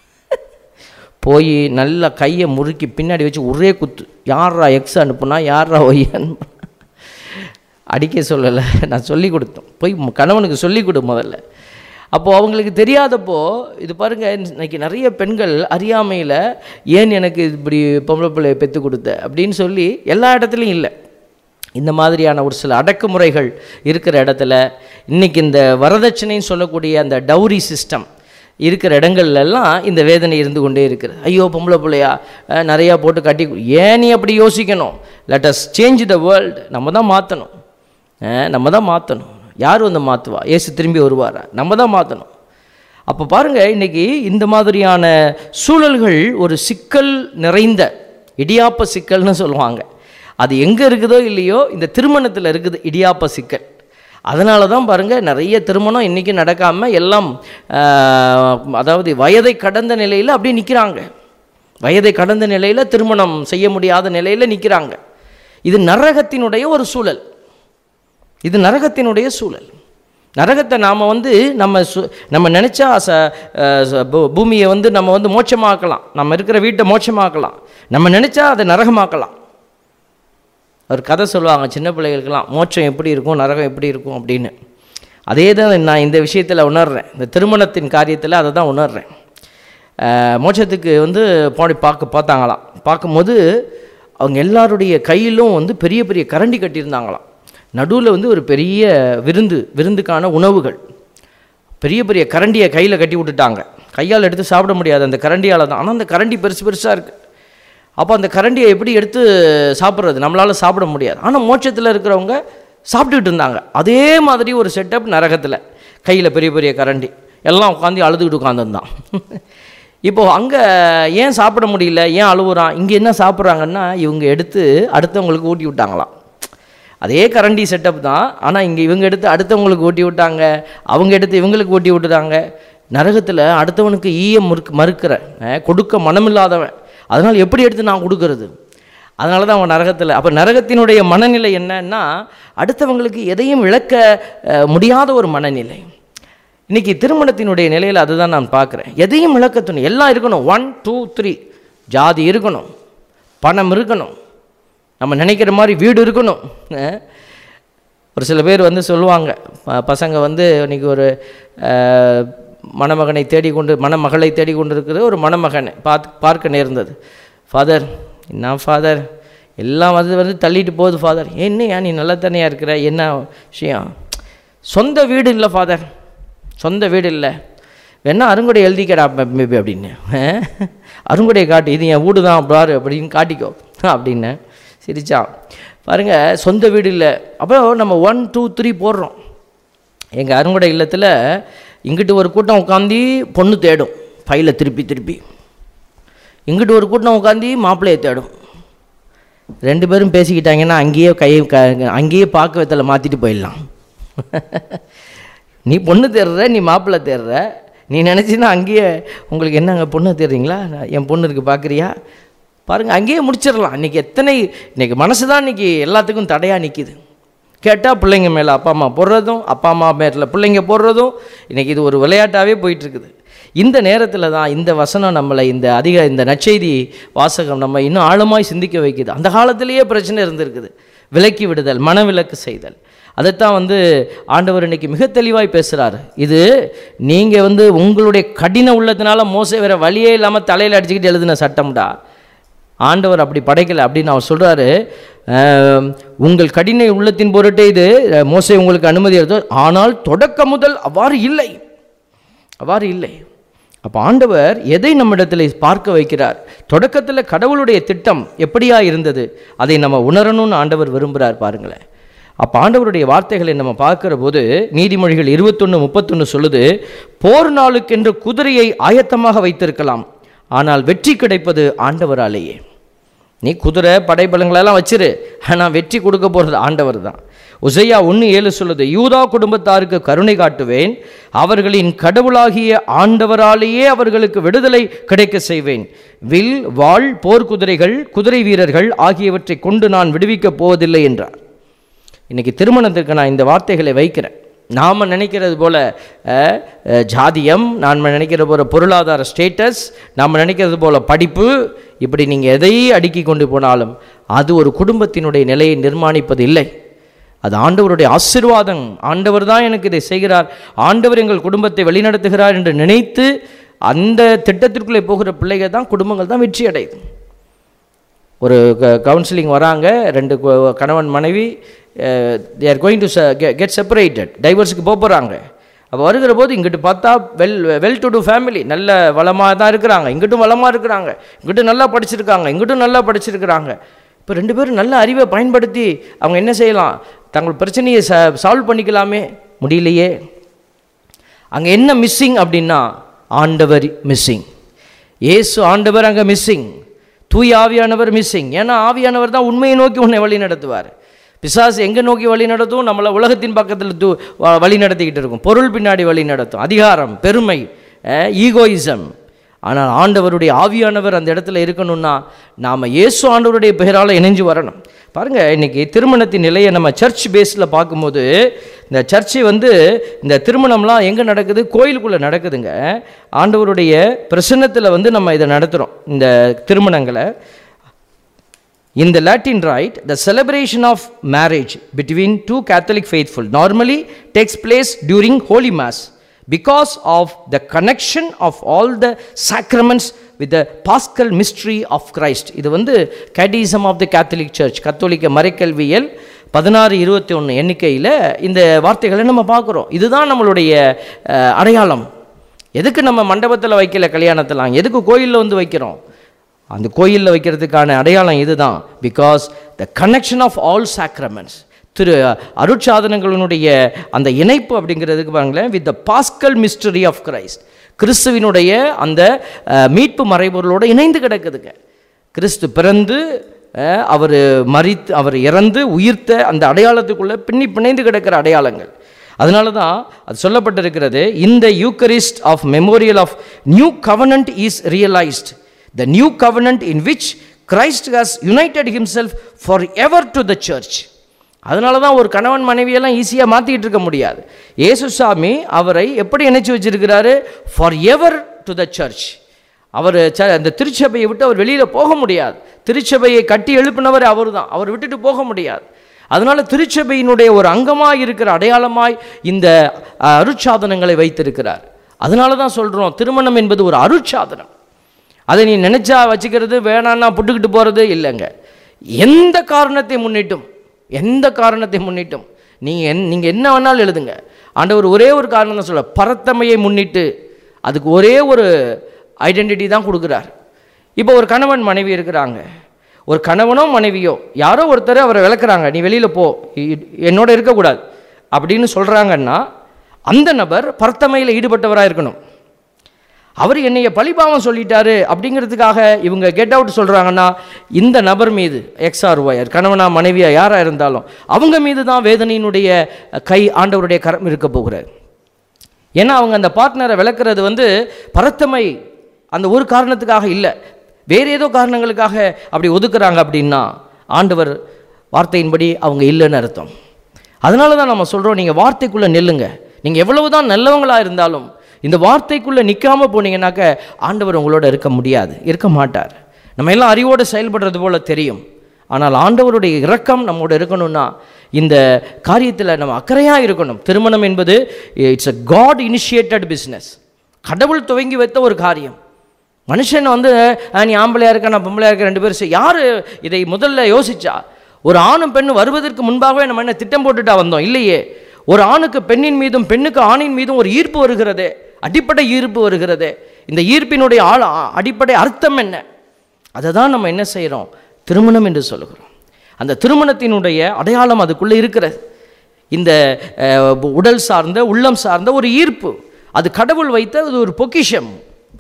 Speaker 3: போய் நல்லா கையை முறுக்கி பின்னாடி வச்சு ஒரே குத்து யாரா எக்ஸ் அனுப்புனா யாரா ஒய் அனுப்புனா அடிக்க சொல்லலை நான் சொல்லி கொடுத்தோம் போய் ம- கணவனுக்கு சொல்லி கொடு முதல்ல அப்போது அவங்களுக்கு தெரியாதப்போ இது பாருங்கள் இன்னைக்கு நிறைய பெண்கள் அறியாமையில் ஏன் எனக்கு இப்படி பொம்பளை பிள்ளைய பெற்று கொடுத்த அப்படின்னு சொல்லி எல்லா இடத்துலையும் இல்லை இந்த மாதிரியான ஒரு சில அடக்குமுறைகள் இருக்கிற இடத்துல இன்னைக்கு இந்த வரதட்சணைன்னு சொல்லக்கூடிய அந்த டௌரி சிஸ்டம் இருக்கிற இடங்கள்ல எல்லாம் இந்த வேதனை இருந்து கொண்டே இருக்கிறது ஐயோ பொம்பளை பிள்ளையா அஹ், நிறையா போட்டு கட்டி கு- ஏன் நீ அப்படி யோசிக்கணும் let us change the world நம்ம தான் மாற்றணும் நம்ம தான் மாற்றணும் யார் வந்து மாற்றுவா ஏசு திரும்பி வருவாரா நம்ம தான் மாற்றணும் அப்போ பாருங்கள் இன்னைக்கு இந்த மாதிரியான சூழல்கள் ஒரு சிக்கல் நிறைந்த இடியாப்ப சிக்கல்னு சொல்லுவாங்க அது எங்கே இருக்குதோ இல்லையோ இந்த திருமணத்தில் இருக்குது இடியாப்ப சிக்கல் அதனால தான் பாருங்கள் நிறைய திருமணம் இன்றைக்கி நடக்காமல் எல்லாம் ஆஹ், அதாவது வயதை கடந்த நிலையில் அப்படியே நிற்கிறாங்க வயதை கடந்த நிலையில் திருமணம் செய்ய முடியாத நிலையில் நிற்கிறாங்க இது நரகத்தினுடைய ஒரு சூழல் இது நரகத்தினுடைய சூழல் நரகத்தை நாம் வந்து நம்ம சு நம்ம நினச்சா ச அஹ் ச- பூ- பூமியை வந்து நம்ம வந்து மோட்சமாக்கலாம் நம்ம இருக்கிற வீட்டை மோட்சமாக்கலாம் நம்ம நினச்சா அதை நரகமாக்கலாம் ஒரு கதை சொல்லுவாங்க சின்ன பிள்ளைகளுக்கெல்லாம் மோட்சம் எப்படி இருக்கும் நரகம் எப்படி இருக்கும் அப்படின்னு அதே தான் நான் இந்த விஷயத்தில் உணர்றேன் இந்த திருமணத்தின் காரியத்தில் அதை தான் உணர்றேன் அஹ் மோட்சத்துக்கு வந்து போய் பார்க்க பார்த்தாங்களாம் பார்க்கும்போது அவங்க எல்லாருடைய கையிலும் வந்து பெரிய பெரிய கரண்டி கட்டியிருந்தாங்களாம் நடுவில் வந்து ஒரு பெரிய விருந்து விருந்துக்கான உணவுகள் பெரிய பெரிய கரண்டியை கையில் கட்டி விட்டுட்டாங்க கையால் எடுத்து சாப்பிட முடியாது அந்த கரண்டியால் தான் ஆனால் அந்த கரண்டி பெருசு பெருசாக இருக்குது அப்போ அந்த கரண்டியை எப்படி எடுத்து சாப்பிட்றது நம்மளால் சாப்பிட முடியாது ஆனால் மோட்சத்தில் இருக்கிறவங்க சாப்பிட்டுக்கிட்டு இருந்தாங்க அதே மாதிரி ஒரு செட்டப் நரகத்தில் கையில் பெரிய பெரிய கரண்டி எல்லாம் உட்காந்து அழுதுகிட்டு உட்காந்துருந்தான் இப்போது அங்கே ஏன் சாப்பிட முடியல ஏன் அழுவுறான் இங்கே என்ன சாப்பிட்றாங்கன்னா இவங்க எடுத்து அடுத்தவங்களுக்கு ஊட்டி விட்டாங்களாம் அதே கரண்டி செட்டப் தான் ஆனால் இங்கே இவங்க எடுத்து அடுத்தவங்களுக்கு ஊட்டி விட்டாங்க அவங்க எடுத்து இவங்களுக்கு ஊட்டி விட்டுட்டாங்க நரகத்தில் அடுத்தவனுக்கு ஈய மறுக்க மறுக்கிற அஹ், கொடுக்க மனமில்லாதவன் அதனால் எப்படி எடுத்து நான் கொடுக்கறது அதனால தான் அவன் நரகத்தில் அப்போ நரகத்தினுடைய மனநிலை என்னன்னா அடுத்தவங்களுக்கு எதையும் இழக்க அஹ், முடியாத ஒரு மனநிலை இன்னைக்கு திருமணத்தினுடைய நிலையில் அதுதான் நான் பார்க்குறேன் எதையும் இழக்க துணி எல்லாம் இருக்கணும் ஒன் டூ த்ரீ ஜாதி இருக்கணும் பணம் இருக்கணும் நம்ம நினைக்கிற மாதிரி வீடு இருக்கணும் அஹ். ஒரு சில பேர் வந்து சொல்லுவாங்க ப- பசங்க வந்து இன்னைக்கு ஒரு அஹ், மணமகனை தேடிக்கொண்டு மணமகளை தேடிக்கொண்டு இருக்கிற ஒரு மணமகனை பார்த்து பார்க்க நேர்ந்தது ஃபாதர் என்ன ஃபாதர் எல்லாம் வந்து வந்து தள்ளிட்டு போகுது ஃபாதர் என்னையா நீ நல்ல தனியாக இருக்கிற என்ன விஷயம் சொந்த வீடு இல்லை ஃபாதர் சொந்த வீடு இல்லை வேணா அருங்குடை எழுதிக்கடா மேபி அப்படின்னு அஹ், அருங்குடையை காட்டு இது என் வீடு தான் பாரு அப்படின்னு காட்டிக்கோ அப்படின்னு சிரிச்சான் பாருங்க சொந்த வீடு இல்லை அப்புறம் நம்ம ஒன் டூ த்ரீ போடுறோம் எங்கள் அருங்குடை இல்லத்தில் இங்கிட்டு ஒரு கூட்டம் உட்காந்து பொண்ணு தேடும் ஃபைலை திருப்பி திருப்பி இங்கிட்டு ஒரு கூட்டம் உட்காந்து மாப்பிள்ளையை தேடும் ரெண்டு பேரும் பேசிக்கிட்டாங்கன்னா அங்கேயே கையை க அங்கேயே பார்க்க வெத்தலை மாற்றிட்டு போயிடலாம் நீ பொண்ணு தேடுற நீ மாப்பிள்ளை தேடுற நீ நினச்சின்னா அங்கேயே உங்களுக்கு என்னங்க பொண்ணு தேடுறீங்களா நான் என் பொண்ணு இருக்கு பார்க்குறியா பாருங்கள் அங்கேயே முடிச்சிடலாம் இன்றைக்கி எத்தனை இன்றைக்கி மனசு தான் இன்றைக்கி எல்லாத்துக்கும் தடையாக நிற்கிது கேட்டால் பிள்ளைங்க மேலே அப்பா அம்மா போடுறதும் அப்பா அம்மா மேலே பிள்ளைங்க போடுறதும் இன்றைக்கி இது ஒரு விளையாட்டாகவே போயிட்டுருக்குது இந்த நேரத்தில் தான் இந்த வசனம் நம்மளை இந்த அதிக இந்த நற்செய்தி வாசகம் நம்ம இன்னும் ஆழமாய் சிந்திக்க வைக்குது அந்த காலத்திலேயே பிரச்சனை இருந்திருக்குது விலக்கி விடுதல் மனவிலக்கு செய்தல் அதைத்தான் வந்து ஆண்டவர் இன்னைக்கு மிக தெளிவாய் பேசுகிறாரு இது நீங்கள் வந்து உங்களுடைய கடின உள்ளத்தினால மோச வேற வழியே இல்லாமல் தலையில் அடிச்சுக்கிட்டு எழுதின சட்டம்டா ஆண்டவர் அப்படி படைக்கலை அப்படின்னு அவர் சொல்கிறாரு உங்கள் கடின உள்ளத்தின் பொருட்டே இது அஹ், மோசே உங்களுக்கு அனுமதி எடுத்தோ ஆனால் தொடக்க முதல் அவ்வாறு இல்லை அவ்வாறு இல்லை அப்போ ஆண்டவர் எதை நம்மிடத்தில் பார்க்க வைக்கிறார் தொடக்கத்தில் கடவுளுடைய திட்டம் எப்படியா இருந்தது அதை நம்ம உணரணும்னு ஆண்டவர் விரும்புகிறார் பாருங்களேன் அப்போ ஆண்டவருடைய வார்த்தைகளை நம்ம பார்க்கிற போது நீதிமொழிகள் இருபத்தொன்று முப்பத்தொன்று சொல்லுது போர் நாளுக்கென்று குதிரையை ஆயத்தமாக வைத்திருக்கலாம் ஆனால் வெற்றி கிடைப்பது ஆண்டவராலேயே நீ குதிரை படைபலங்களெல்லாம் வச்சிரு ஆனால் வெற்றி கொடுக்க போகிறது ஆண்டவர் தான் உசையா ஒன்று ஏழு சொல்லுது யூதா குடும்பத்தாருக்கு கருணை காட்டுவேன் அவர்களின் கடவுளாகிய ஆண்டவராலேயே அவர்களுக்கு விடுதலை கிடைக்க செய்வேன் வில் வாள் போர்க்குதிரைகள் குதிரை வீரர்கள் ஆகியவற்றை கொண்டு நான் விடுவிக்கப் போவதில்லை என்றார் இன்னைக்கு திருமணத்திற்கு நான் இந்த வார்த்தைகளை வைக்கிறேன் நாம் நினைக்கிறது போல அஹ், அஹ், ஜாதியம் நாம் நினைக்கிற போல பொருளாதார ஸ்டேட்டஸ் நாம் நினைக்கிறது போல படிப்பு இப்படி நீங்கள் எதை அடுக்கி கொண்டு போனாலும் அது ஒரு குடும்பத்தினுடைய நிலையை நிர்மாணிப்பது இல்லை அது ஆண்டவருடைய ஆசீர்வாதம் ஆண்டவர் தான் எனக்கு இதை செய்கிறார் ஆண்டவர் எங்கள் குடும்பத்தை வழிநடத்துகிறார் என்று நினைத்து அந்த திட்டத்திற்குள்ளே போகிற பிள்ளைகள் தான் குடும்பங்கள் தான் வெற்றி அடையுது ஒரு கவுன்சிலிங் வராங்க ரெண்டு கு- கணவன் மனைவி they are going to get separated டைவர்ஸுக்கு போக போகிறாங்க அப்போ வருகிற போது இங்கிட்டு பார்த்தா well well to do family நல்ல வளமாக தான் இருக்கிறாங்க இங்கிட்டும் வளமாக இருக்கிறாங்க இங்கிட்டும் நல்லா படிச்சிருக்காங்க இங்கிட்டும் நல்லா படிச்சிருக்கிறாங்க இப்போ ரெண்டு பேரும் நல்ல அறிவை பயன்படுத்தி அவங்க என்ன செய்யலாம் தங்கள் பிரச்சனையை ச சால்வ் பண்ணிக்கலாமே முடியலையே அங்கே என்ன மிஸ்ஸிங் அப்படின்னா ஆண்டவர் மிஸ்ஸிங் இயேசு ஆண்டவர் அங்கே மிஸ்ஸிங் தூய ஆவியானவர் மிஸ்ஸிங் ஏன்னா ஆவியானவர் தான் உண்மையை நோக்கி உன்னை வழி நடத்துவார் பிசாசு எங்கே நோக்கி வழி நடத்தும் நம்மளை உலகத்தின் பக்கத்தில் தூ வ- வழி நடத்திக்கிட்டு இருக்கும் பொருள் பின்னாடி வழி நடத்தும் அதிகாரம் பெருமை ஈகோயிசம் ஆனால் ஆண்டவருடைய ஆவியானவர் அந்த இடத்துல இருக்கணும்னா நாம் இயேசு ஆண்டவருடைய பெயரால் இணைஞ்சு வரணும் பாருங்கள் இன்னைக்கு திருமணத்தின் நிலையை நம்ம சர்ச் பேஸில் பார்க்கும்போது இந்த சர்ச்சை வந்து இந்த திருமணம்லாம் எங்கே நடக்குது கோயிலுக்குள்ளே நடக்குதுங்க ஆண்டவருடைய பிரசன்னத்தில் வந்து நம்ம இதை நடத்துகிறோம் இந்த திருமணங்களை In the Latin rite, the celebration of marriage between two Catholic faithful normally takes place during Holy Mass because of the connection of all the sacraments with the Paschal mystery of Christ. இது வந்து Catechism of the Catholic Church கத்தோலிக்க மறைக்கல்வியல் பதினாறு இருபத்தி ஒன்று எண்ணிக்கையில் இந்த வார்த்தைகளை நம்ம பார்க்குறோம் இதுதான் நம்மளுடைய அஹ், அடையாளம் எதுக்கு நம்ம மண்டபத்தில் வைக்கல கல்யாணத்தெல்லாம் எதுக்கு கோயிலில் வந்து வைக்கிறோம் அந்த கோயிலில் வைக்கிறதுக்கான அடையாளம் இதுதான் because the connection of all sacraments திரு அருட்சாதனங்களினுடைய அந்த இணைப்பு அப்படிங்கிறதுக்கு பாருங்களேன் with the paschal mystery of Christ கிறிஸ்துவினுடைய அந்த அஹ், மீட்பு மறைபொருளோடு இணைந்து கிடக்குதுங்க கிறிஸ்து பிறந்து அவர் மறித்து அவர் இறந்து உயிர்த்த அந்த அடையாளத்துக்குள்ளே பின்னி பிணைந்து கிடக்கிற அடையாளங்கள் அதனால தான் அது சொல்லப்பட்டிருக்கிறது இந்த Eucharist of memorial of new covenant is realised the new covenant in which Christ has united himself for ever to the church அதனால தான் ஒரு கணவன் மனைவியெல்லாம் ஈஸியாக மாற்றிக்கிட்டு இருக்க முடியாது இயேசுசாமி அவரை எப்படி இணைச்சி வச்சிருக்கிறாரு for ever to the church அவர் ச அந்த திருச்சபையை விட்டு அவர் வெளியில் போக முடியாது திருச்சபையை கட்டி எழுப்பினவர் அவர் தான் அவர் விட்டுட்டு போக முடியாது அதனால திருச்சபையினுடைய ஒரு அங்கமாய் இருக்கிற அடையாளமாய் இந்த அஹ், அருட்சாதனங்களை வைத்திருக்கிறார் அதனால தான் சொல்கிறோம் திருமணம் என்பது ஒரு அருட்சாதனம் அதை நீ நினைச்சா வச்சுக்கிறது வேணான்னா புட்டுக்கிட்டு போகிறது இல்லைங்க எந்த காரணத்தை முன்னிட்டும் எந்த காரணத்தை முன்னிட்டும் நீங்கள் என் நீங்கள் என்ன வேணாலும் எழுதுங்க ஆண்டவர் ஒரே ஒரு காரணம் தான் சொல்ல பரத்தமையை முன்னிட்டு அதுக்கு ஒரே ஒரு ஐடென்டிட்டி தான் கொடுக்குறார் இப்போ ஒரு கணவன் மனைவி இருக்கிறாங்க ஒரு கணவனோ மனைவியோ யாரோ ஒருத்தர் அவரை விளக்குறாங்க நீ வெளியில் போ இ- என்னோட இருக்கக்கூடாது அப்படின்னு சொல்கிறாங்கன்னா அந்த நபர் பரத்தமையில் ஈடுபட்டவராக இருக்கணும் அவர் என்னைய பழிபாவம் சொல்லிட்டாரு அப்படிங்கிறதுக்காக இவங்க கெட் அவுட் சொல்கிறாங்கன்னா இந்த நபர் மீது எக்ஸ்ஆர் ஒயர் கணவனா மனைவியா யாராக இருந்தாலும் அவங்க மீது தான் வேதனையினுடைய கை ஆண்டவருடைய கரம் இருக்க போகிறார் ஏன்னா அவங்க அந்த பார்ட்னரை விளக்குறது வந்து பரத்தமை அந்த ஒரு காரணத்துக்காக இல்லை வேறு ஏதோ காரணங்களுக்காக அப்படி ஒதுக்குறாங்க அப்படின்னா ஆண்டவர் வார்த்தையின்படி அவங்க இல்லைன்னு அர்த்தம் அதனால தான் நம்ம சொல்கிறோம் நீங்கள் வார்த்தைக்குள்ளே நில்லுங்க நீங்கள் எவ்வளவு தான் நல்லவங்களாக இருந்தாலும் இந்த வார்த்தைக்குள்ளே நிற்காம போனீங்கன்னாக்க ஆண்டவர் உங்களோட இருக்க முடியாது இருக்க மாட்டார் நம்ம எல்லாம் அறிவோடு செயல்படுறது போல தெரியும் ஆனால் ஆண்டவருடைய இரக்கம் நம்மோட இருக்கணும்னா இந்த காரியத்தில் நம்ம அக்கறையாக இருக்கணும் திருமணம் என்பது it's a God initiated business கடவுள் துவங்கி வைத்த ஒரு காரியம் மனுஷன் வந்து "ஆ, நீ ஆம்பளையா இருக்க நான் பொம்பளையா இருக்க ரெண்டு பேரும் யார் இதை முதல்ல யோசிச்சா ஒரு ஆணும் பெண்ணும் வருவதற்கு முன்பாகவே நம்ம என்ன திட்டம் போட்டுட்டா வந்தோம் இல்லையே ஒரு ஆணுக்கு பெண்ணின் மீதும் பெண்ணுக்கு ஆணின் மீதும் ஒரு ஈர்ப்பு வருகிறது அடிப்படை ஈர்ப்பு வருகிறது இந்த ஈர்ப்பினுடைய ஆழ அடிப்படை அர்த்தம் என்ன அதை தான் நம்ம என்ன செய்கிறோம் திருமணம் என்று சொல்லுகிறோம் அந்த திருமணத்தினுடைய அடையாளம் அதுக்குள்ளே இருக்கிறது இந்த அஹ், உடல் சார்ந்த உள்ளம் சார்ந்த ஒரு ஈர்ப்பு அது கடவுள் வைத்த அது ஒரு பொக்கிஷம்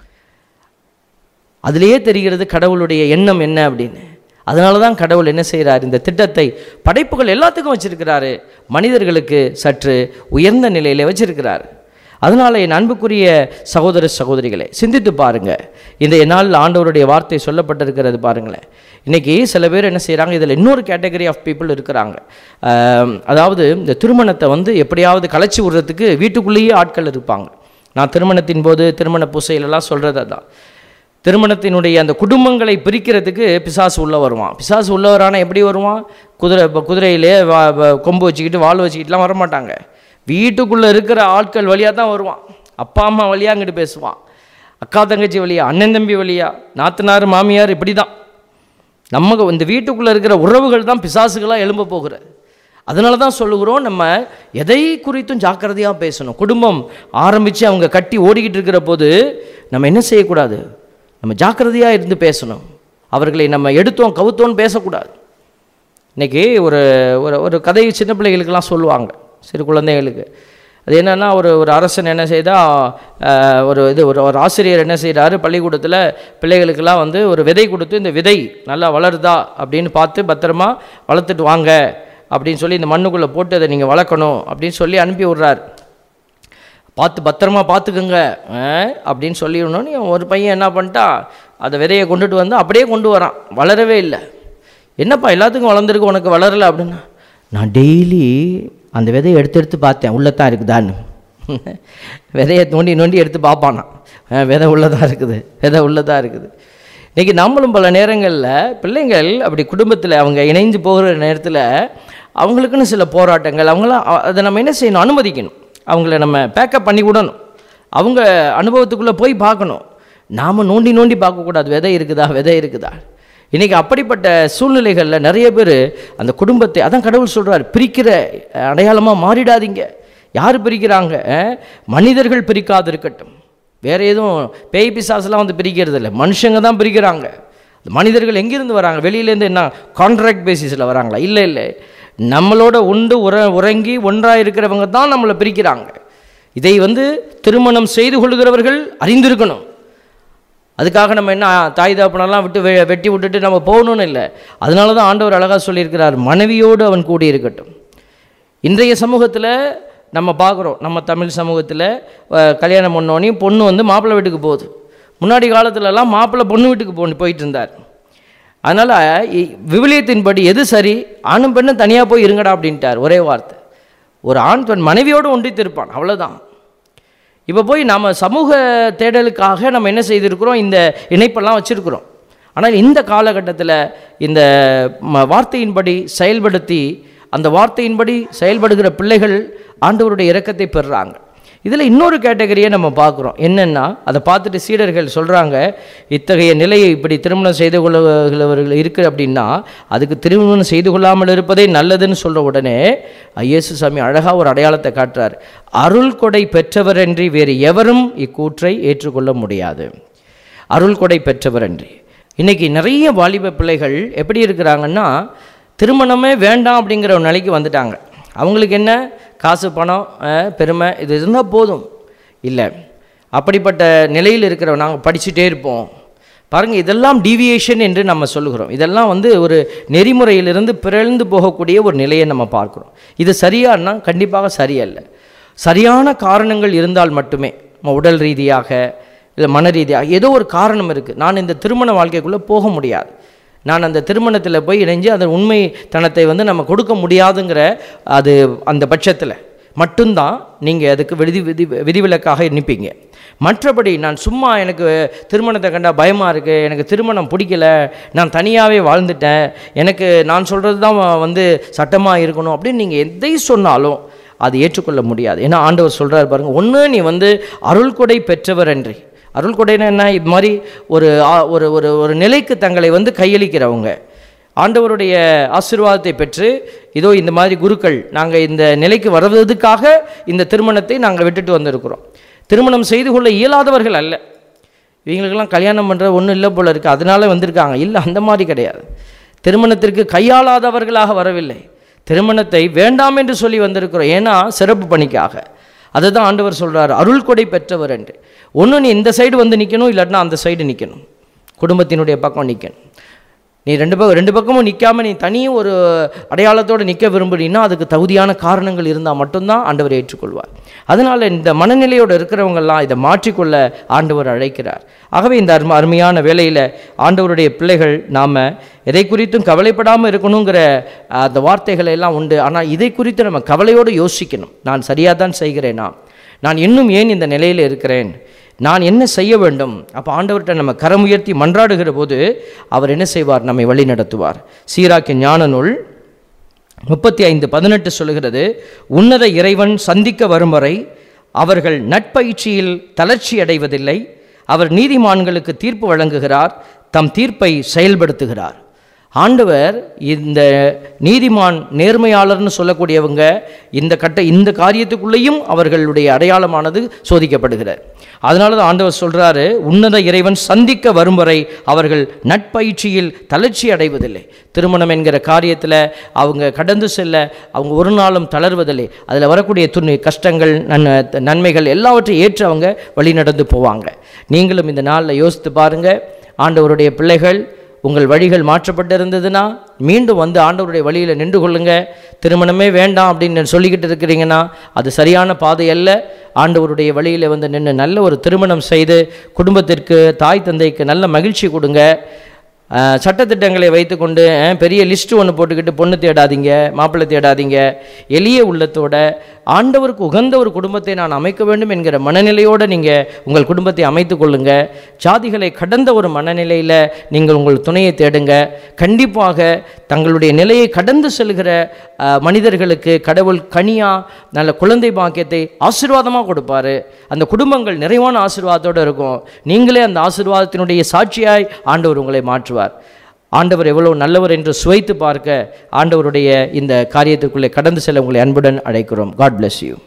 Speaker 3: அதிலேயே தெரிகிறது கடவுளுடைய எண்ணம் என்ன அப்படின்னு அதனால தான் கடவுள் என்ன செய்கிறார் இந்த திட்டத்தை படைப்புகள் எல்லாத்துக்கும் வச்சிருக்கிறாரு மனிதர்களுக்கு சற்று உயர்ந்த நிலையில் வச்சிருக்கிறார் அதனால என் அன்புக்குரிய சகோதர சகோதரிகளே சிந்தித்து பாருங்க இந்த நாளில் ஆண்டவருடைய வார்த்தை சொல்லப்பட்டிருக்கிறது பாருங்களேன் இன்னைக்கு சில பேர் என்ன செய்கிறாங்க இதில் இன்னொரு கேட்டகரி ஆஃப் பீப்புள் இருக்கிறாங்க ஆம், அதாவது இந்த திருமணத்தை வந்து எப்படியாவது கலைச்சி விடுறதுக்கு வீட்டுக்குள்ளேயே ஆட்கள் இருப்பாங்க நான் திருமணத்தின் போது திருமண பூசையிலலாம் சொல்கிறது அதான் திருமணத்தினுடைய அந்த குடும்பங்களை பிரிக்கிறதுக்கு பிசாசு உள்ளே வருவான் பிசாசு உள்ள வரானா எப்படி வருவான் குதிரை இப்போ குதிரையிலே வா- வா- கொம்பு வச்சுக்கிட்டு வால் வச்சுக்கிட்டுலாம் வரமாட்டாங்க வீட்டுக்குள்ளே இருக்கிற ஆட்கள் வழியாக தான் வருவான் அப்பா அம்மா வழியாக அங்கிட்டு பேசுவான் அக்கா தங்கச்சி வழியா அண்ணன் தம்பி வழியா நாத்தனார் மாமியார் இப்படி தான் நம்ம இந்த வீட்டுக்குள்ளே இருக்கிற உறவுகள் தான் பிசாசுகளாக எழும்ப போகிறது அதனால தான் சொல்லுகிறோம் நம்ம எதை குறித்தும் ஜாக்கிரதையாக பேசணும் குடும்பம் ஆரம்பித்து அவங்க கட்டி ஓடிக்கிட்டு இருக்கிற போது நம்ம என்ன செய்யக்கூடாது நம்ம ஜாக்கிரதையாக இருந்து பேசணும் அவர்களை நம்ம எடுத்தோம் கவுத்தோன்னு பேசக்கூடாது இன்னைக்கு ஒரு ஒரு ஒரு கதை சின்ன பிள்ளைகளுக்கெல்லாம் சொல்லுவாங்க சிறு குழந்தைகளுக்கு அது என்னன்னா ஒரு ஒரு அரசன் என்ன செய்தா ஆஹ், ஒரு இது ஒரு ஒரு ஆசிரியர் என்ன செய்கிறாரு பள்ளிக்கூடத்தில் பிள்ளைகளுக்கெல்லாம் வந்து ஒரு விதை கொடுத்து இந்த விதை நல்லா வளருதா அப்படின்னு பார்த்து பத்திரமா வளர்த்துட்டு வாங்க அப்படின்னு சொல்லி இந்த மண்ணுக்குள்ளே போட்டு அதை நீங்கள் வளர்க்கணும் அப்படின்னு சொல்லி அனுப்பி விட்றாரு பார்த்து பத்திரமா பார்த்துக்குங்க அஹ், அப்படின்னு சொல்லிடணும்னு ஒரு பையன் என்ன பண்ணிட்டான் அந்த விதையை கொண்டுட்டு வந்து அப்படியே கொண்டு வரான் வளரவே இல்லை என்னப்பா எல்லாத்துக்கும் வளர்ந்துருக்கு உனக்கு வளரல அப்படின்னா நான் டெய்லி அந்த விதையை எடுத்து எடுத்து பார்த்தேன் உள்ளத்தான் இருக்குதான்னு விதையை நோண்டி நோண்டி எடுத்து பார்ப்பானா அஹ், விதை உள்ளதா இருக்குது விதை உள்ளதா இருக்குது இன்றைக்கி நம்மளும் பல நேரங்களில் பிள்ளைங்கள் அப்படி குடும்பத்தில் அவங்க இணைஞ்சு போகிற நேரத்தில் அவங்களுக்குன்னு சில போராட்டங்கள் அவங்களாம் அ- அதை நம்ம என்ன செய்யணும் அனுமதிக்கணும் அவங்கள நம்ம பேக்கப் பண்ணி விடணும் அவங்க அனுபவத்துக்குள்ளே போய் பார்க்கணும் நாம் நோண்டி நோண்டி பார்க்கக்கூடாது விதை இருக்குதா விதை இருக்குதா இன்றைக்கி அப்படிப்பட்ட சூழ்நிலைகளில் நிறைய பேர் அந்த குடும்பத்தை அதான் கடவுள் சொல்கிறார் பிரிக்கிற அடையாளமாக மாறிடாதீங்க யார் பிரிக்கிறாங்க அஹ்? மனிதர்கள் பிரிக்காது இருக்கட்டும் வேற எதுவும் பேய் பிசாசுலாம் வந்து பிரிக்கிறது இல்லை மனுஷங்க தான் பிரிக்கிறாங்க இந்த மனிதர்கள் எங்கிருந்து வராங்க வெளியிலேருந்து என்ன கான்ட்ராக்ட் பேசிஸில் வராங்களா இல்லை இல்லை நம்மளோட உண்டு உற உறங்கி ஒன்றாக இருக்கிறவங்க தான் நம்மளை பிரிக்கிறாங்க இதை வந்து திருமணம் செய்து கொள்கிறவர்கள் அறிந்திருக்கணும் அதுக்காக நம்ம என்ன தாய் தாப்பனெல்லாம் விட்டு வெ வெட்டி விட்டுட்டு நம்ம போகணும்னு இல்லை அதனால தான் ஆண்டவர் அழகாக சொல்லியிருக்கிறார் மனைவியோடு அவன் கூடி இருக்கட்டும் இன்றைய சமூகத்தில் நம்ம பார்க்குறோம் நம்ம தமிழ் சமூகத்தில் அஹ், கல்யாணம் பண்ணோனையும் பொண்ணு வந்து மாப்பிள்ளை வீட்டுக்கு போகுது முன்னாடி காலத்துலலாம் மாப்பிள்ளை பொண்ணு வீட்டுக்கு போ போயிட்டு இருந்தார் அதனால் விவிலியத்தின்படி எது சரி ஆணும் பெண்ணும் தனியாக போய் இருங்கடா அப்படின்ட்டார் ஒரே வார்த்தை ஒரு ஆண் பெண் மனைவியோடு ஒன்றித்திருப்பான் அவ்வளோதான் இப்போ போய் நம்ம சமூக தேடலுக்காக நம்ம என்ன செய்திருக்கிறோம் இந்த இணைப்பெல்லாம் வச்சுருக்கிறோம் ஆனால் இந்த காலகட்டத்தில் இந்த ம- வார்த்தையின்படி செயல்படுத்தி அந்த வார்த்தையின்படி செயல்படுகிற பிள்ளைகள் ஆண்டவருடைய இரக்கத்தை பெறுறாங்க இதில் இன்னொரு கேட்டகரியை நம்ம பார்க்குறோம் என்னென்னா அதை பார்த்துட்டு சீடர்கள் சொல்கிறாங்க இத்தகைய நிலையை இப்படி திருமணம் செய்து கொள்ளுகிறவர்கள் இருக்குது அப்படின்னா அதுக்கு திருமணம் செய்து கொள்ளாமல் இருப்பதே நல்லதுன்னு சொல்கிற உடனே இயேசு சாமி அழகாக ஒரு அடையாளத்தை காட்டுறார் அருள் கொடை பெற்றவரன்றி வேறு எவரும் இக்கூற்றை ஏற்றுக்கொள்ள முடியாது அருள் கொடை பெற்றவரன்றி இன்னைக்கு நிறைய வாலிப பிள்ளைகள் எப்படி இருக்கிறாங்கன்னா திருமணமே வேண்டாம் அப்படிங்கிற ஒரு நிலைக்கு வந்துட்டாங்க அவங்களுக்கு என்ன காசு பணம் அஹ், பெருமை இது இருந்தால் போதும் இல்லை அப்படிப்பட்ட நிலையில் இருக்கிற நாங்கள் படிச்சுட்டே இருப்போம் பாருங்கள் இதெல்லாம் டீவியேஷன் என்று நம்ம சொல்லுகிறோம் இதெல்லாம் வந்து ஒரு நெறிமுறையிலிருந்து பிறழ்ந்து போகக்கூடிய ஒரு நிலையை நம்ம பார்க்குறோம் இது சரியானா கண்டிப்பாக சரியல்ல சரியான காரணங்கள் இருந்தால் மட்டுமே நம்ம உடல் ரீதியாக இல்லை மன ரீதியாக ஏதோ ஒரு காரணம் இருக்குது நான் இந்த திருமண வாழ்க்கைக்குள்ளே போக முடியாது நான் அந்த திருமணத்தில் போய் இணைஞ்சு அந்த உண்மைத்தனத்தை வந்து நம்ம கொடுக்க முடியாதுங்கிற அது அந்த பட்சத்தில் மட்டும்தான் நீங்கள் அதுக்கு விதி விதி விதிவிலக்காக நிற்பீங்க மற்றபடி நான் சும்மா எனக்கு திருமணத்தை கண்டா பயமாக இருக்குது எனக்கு திருமணம் பிடிக்கல நான் தனியாகவே வாழ்ந்துட்டேன் எனக்கு நான் சொல்கிறது தான் வந்து சட்டமாக இருக்கணும் அப்படின்னு நீங்கள் எதை சொன்னாலும் அது ஏற்றுக்கொள்ள முடியாது ஏன்னா ஆண்டவர் சொல்கிறார் பாருங்க ஒன்று நீ வந்து அருள் கொடை பெற்றவர் அன்றி அருள் கொடைன்னா என்ன இது மாதிரி ஒரு ஆ- ஒரு ஒரு ஒரு நிலைக்கு தங்களை வந்து கையளிக்கிறவங்க ஆண்டவருடைய ஆசீர்வாதத்தை பெற்று இதோ இந்த மாதிரி குருக்கள் நாங்கள் இந்த நிலைக்கு வருவதற்காக இந்த திருமணத்தை நாங்கள் விட்டுட்டு வந்திருக்கிறோம் திருமணம் செய்து கொள்ள இயலாதவர்கள் அல்ல இவங்களுக்கெல்லாம் கல்யாணம் பண்ணுற ஒன்றும் இல்லை போல இருக்குது அதனால வந்திருக்காங்க இல்லை அந்த மாதிரி கிடையாது திருமணத்திற்கு கையாளாதவர்களாக வரவில்லை திருமணத்தை வேண்டாம் என்று சொல்லி வந்திருக்கிறோம் ஏன்னா சிறப்பு பணிக்காக அதை தான் ஆண்டவர் சொல்றார் அருள் கொடை பெற்றவர் என்று ஒன்று நீ இந்த சைடு வந்து நிற்கணும் இல்லாட்டினா அந்த சைடு நிற்கணும் குடும்பத்தினுடைய பக்கம் நிற்கணும் நீ ரெண்டு பக்கம் ரெண்டு பக்கமும் நிற்காம நீ தனியும் ஒரு அடையாளத்தோடு நிற்க விரும்புறீன்னா அதுக்கு தகுதியான காரணங்கள் இருந்தால் மட்டும்தான் ஆண்டவர் ஏற்றுக்கொள்வார் அதனால் இந்த மனநிலையோடு இருக்கிறவங்கெல்லாம் இதை மாற்றிக்கொள்ள ஆண்டவர் அழைக்கிறார் ஆகவே இந்த அரும அருமையான வேளையில் ஆண்டவருடைய பிள்ளைகள் நாம் எதை குறித்தும் கவலைப்படாமல் இருக்கணுங்கிற அஹ், அந்த வார்த்தைகள் எல்லாம் உண்டு ஆனால் இதை குறித்து நம்ம கவலையோடு யோசிக்கணும் நான் சரியாக தான் செய்கிறேனா நான் இன்னும் ஏன் இந்த நிலையில் இருக்கிறேன் நான் என்ன செய்ய வேண்டும் அப்போ ஆண்டவர்கிட்ட நம்ம கரம் உயர்த்தி மன்றாடுகிற போது அவர் என்ன செய்வார் நம்மை வழி நடத்துவார் சீராக்கிய ஞான நூல் முப்பத்தி ஐந்து பதினெட்டு சொல்லுகிறது உன்னத இறைவன் சந்திக்க வரும் வரை அவர்கள் நட்பயிற்சியில் தளர்ச்சி அடைவதில்லை அவர் நீதிமான்களுக்கு தீர்ப்பு வழங்குகிறார் தம் தீர்ப்பை செயல்படுத்துகிறார் ஆண்டவர் இந்த நீதிமான் நேர்மையாளர்னு சொல்லக்கூடியவங்க இந்த கட்ட இந்த காரியத்துக்குள்ளேயும் அவர்களுடைய அடையாளமானது சோதிக்கப்படுகிறார் அதனால தான் ஆண்டவர் சொல்றாரு உன்னத இறைவன் சந்திக்க வரும் வரை அவர்கள் நட்பயிற்சியில் தளர்ச்சி அடைவதில்லை திருமணம் என்கிற காரியத்தில் அவங்க கடந்து செல்ல அவங்க ஒரு நாளும் தளர்வதில்லை அதில் வரக்கூடிய துணி கஷ்டங்கள் நன் நன்மைகள் எல்லாவற்றையும் ஏற்று அவங்க வழி நடந்து போவாங்க நீங்களும் இந்த நாளில் யோசித்து பாருங்க ஆண்டவருடைய பிள்ளைகள் உங்கள் வழிகள் மாற்றப்பட்டு இருந்ததுன்னா மீண்டும் வந்து ஆண்டவருடைய வழியில் நின்று கொள்ளுங்க திருமணமே வேண்டாம் அப்படின்னு சொல்லிக்கிட்டு இருக்கிறீங்கன்னா அது சரியான பாதை அல்ல ஆண்டவருடைய வழியில் வந்து நின்று நல்ல ஒரு திருமணம் செய்து குடும்பத்திற்கு தாய் தந்தைக்கு நல்ல மகிழ்ச்சி கொடுங்க அஹ், சட்டத்திட்டங்களை வைத்துக்கொண்டு அஹ், பெரிய லிஸ்ட்டு ஒன்று போட்டுக்கிட்டு பொண்ணு தேடாதீங்க மாப்பிள்ளை தேடாதீங்க எளிய உள்ளத்தோட ஆண்டவருக்கு உகந்த ஒரு குடும்பத்தை நான் அமைக்க வேண்டும் என்கிற மனநிலையோடு நீங்கள் உங்கள் குடும்பத்தை அமைத்து கொள்ளுங்க ஜாதிகளை கடந்த ஒரு மனநிலையில் நீங்கள் உங்கள் துணையை தேடுங்க கண்டிப்பாக தங்களுடைய நிலையை கடந்து செல்கிற அஹ், மனிதர்களுக்கு கடவுள் கனியா நல்ல குழந்தை பாக்கியத்தை ஆசீர்வாதமாக கொடுப்பாரு அந்த குடும்பங்கள் நிறைவான ஆசீர்வாதத்தோடு இருக்கும் நீங்களே அந்த ஆசீர்வாதத்தினுடைய சாட்சியாய் ஆண்டவர் உங்களை மாற்றுவார் ஆண்டவர் எவ்வளவு நல்லவர் என்று சுவைத்து பார்க்க ஆண்டவருடைய இந்த காரியத்துக்குள்ளே கடந்து செல்ல உங்களை அன்புடன் அழைக்கிறோம் காட் bless யூ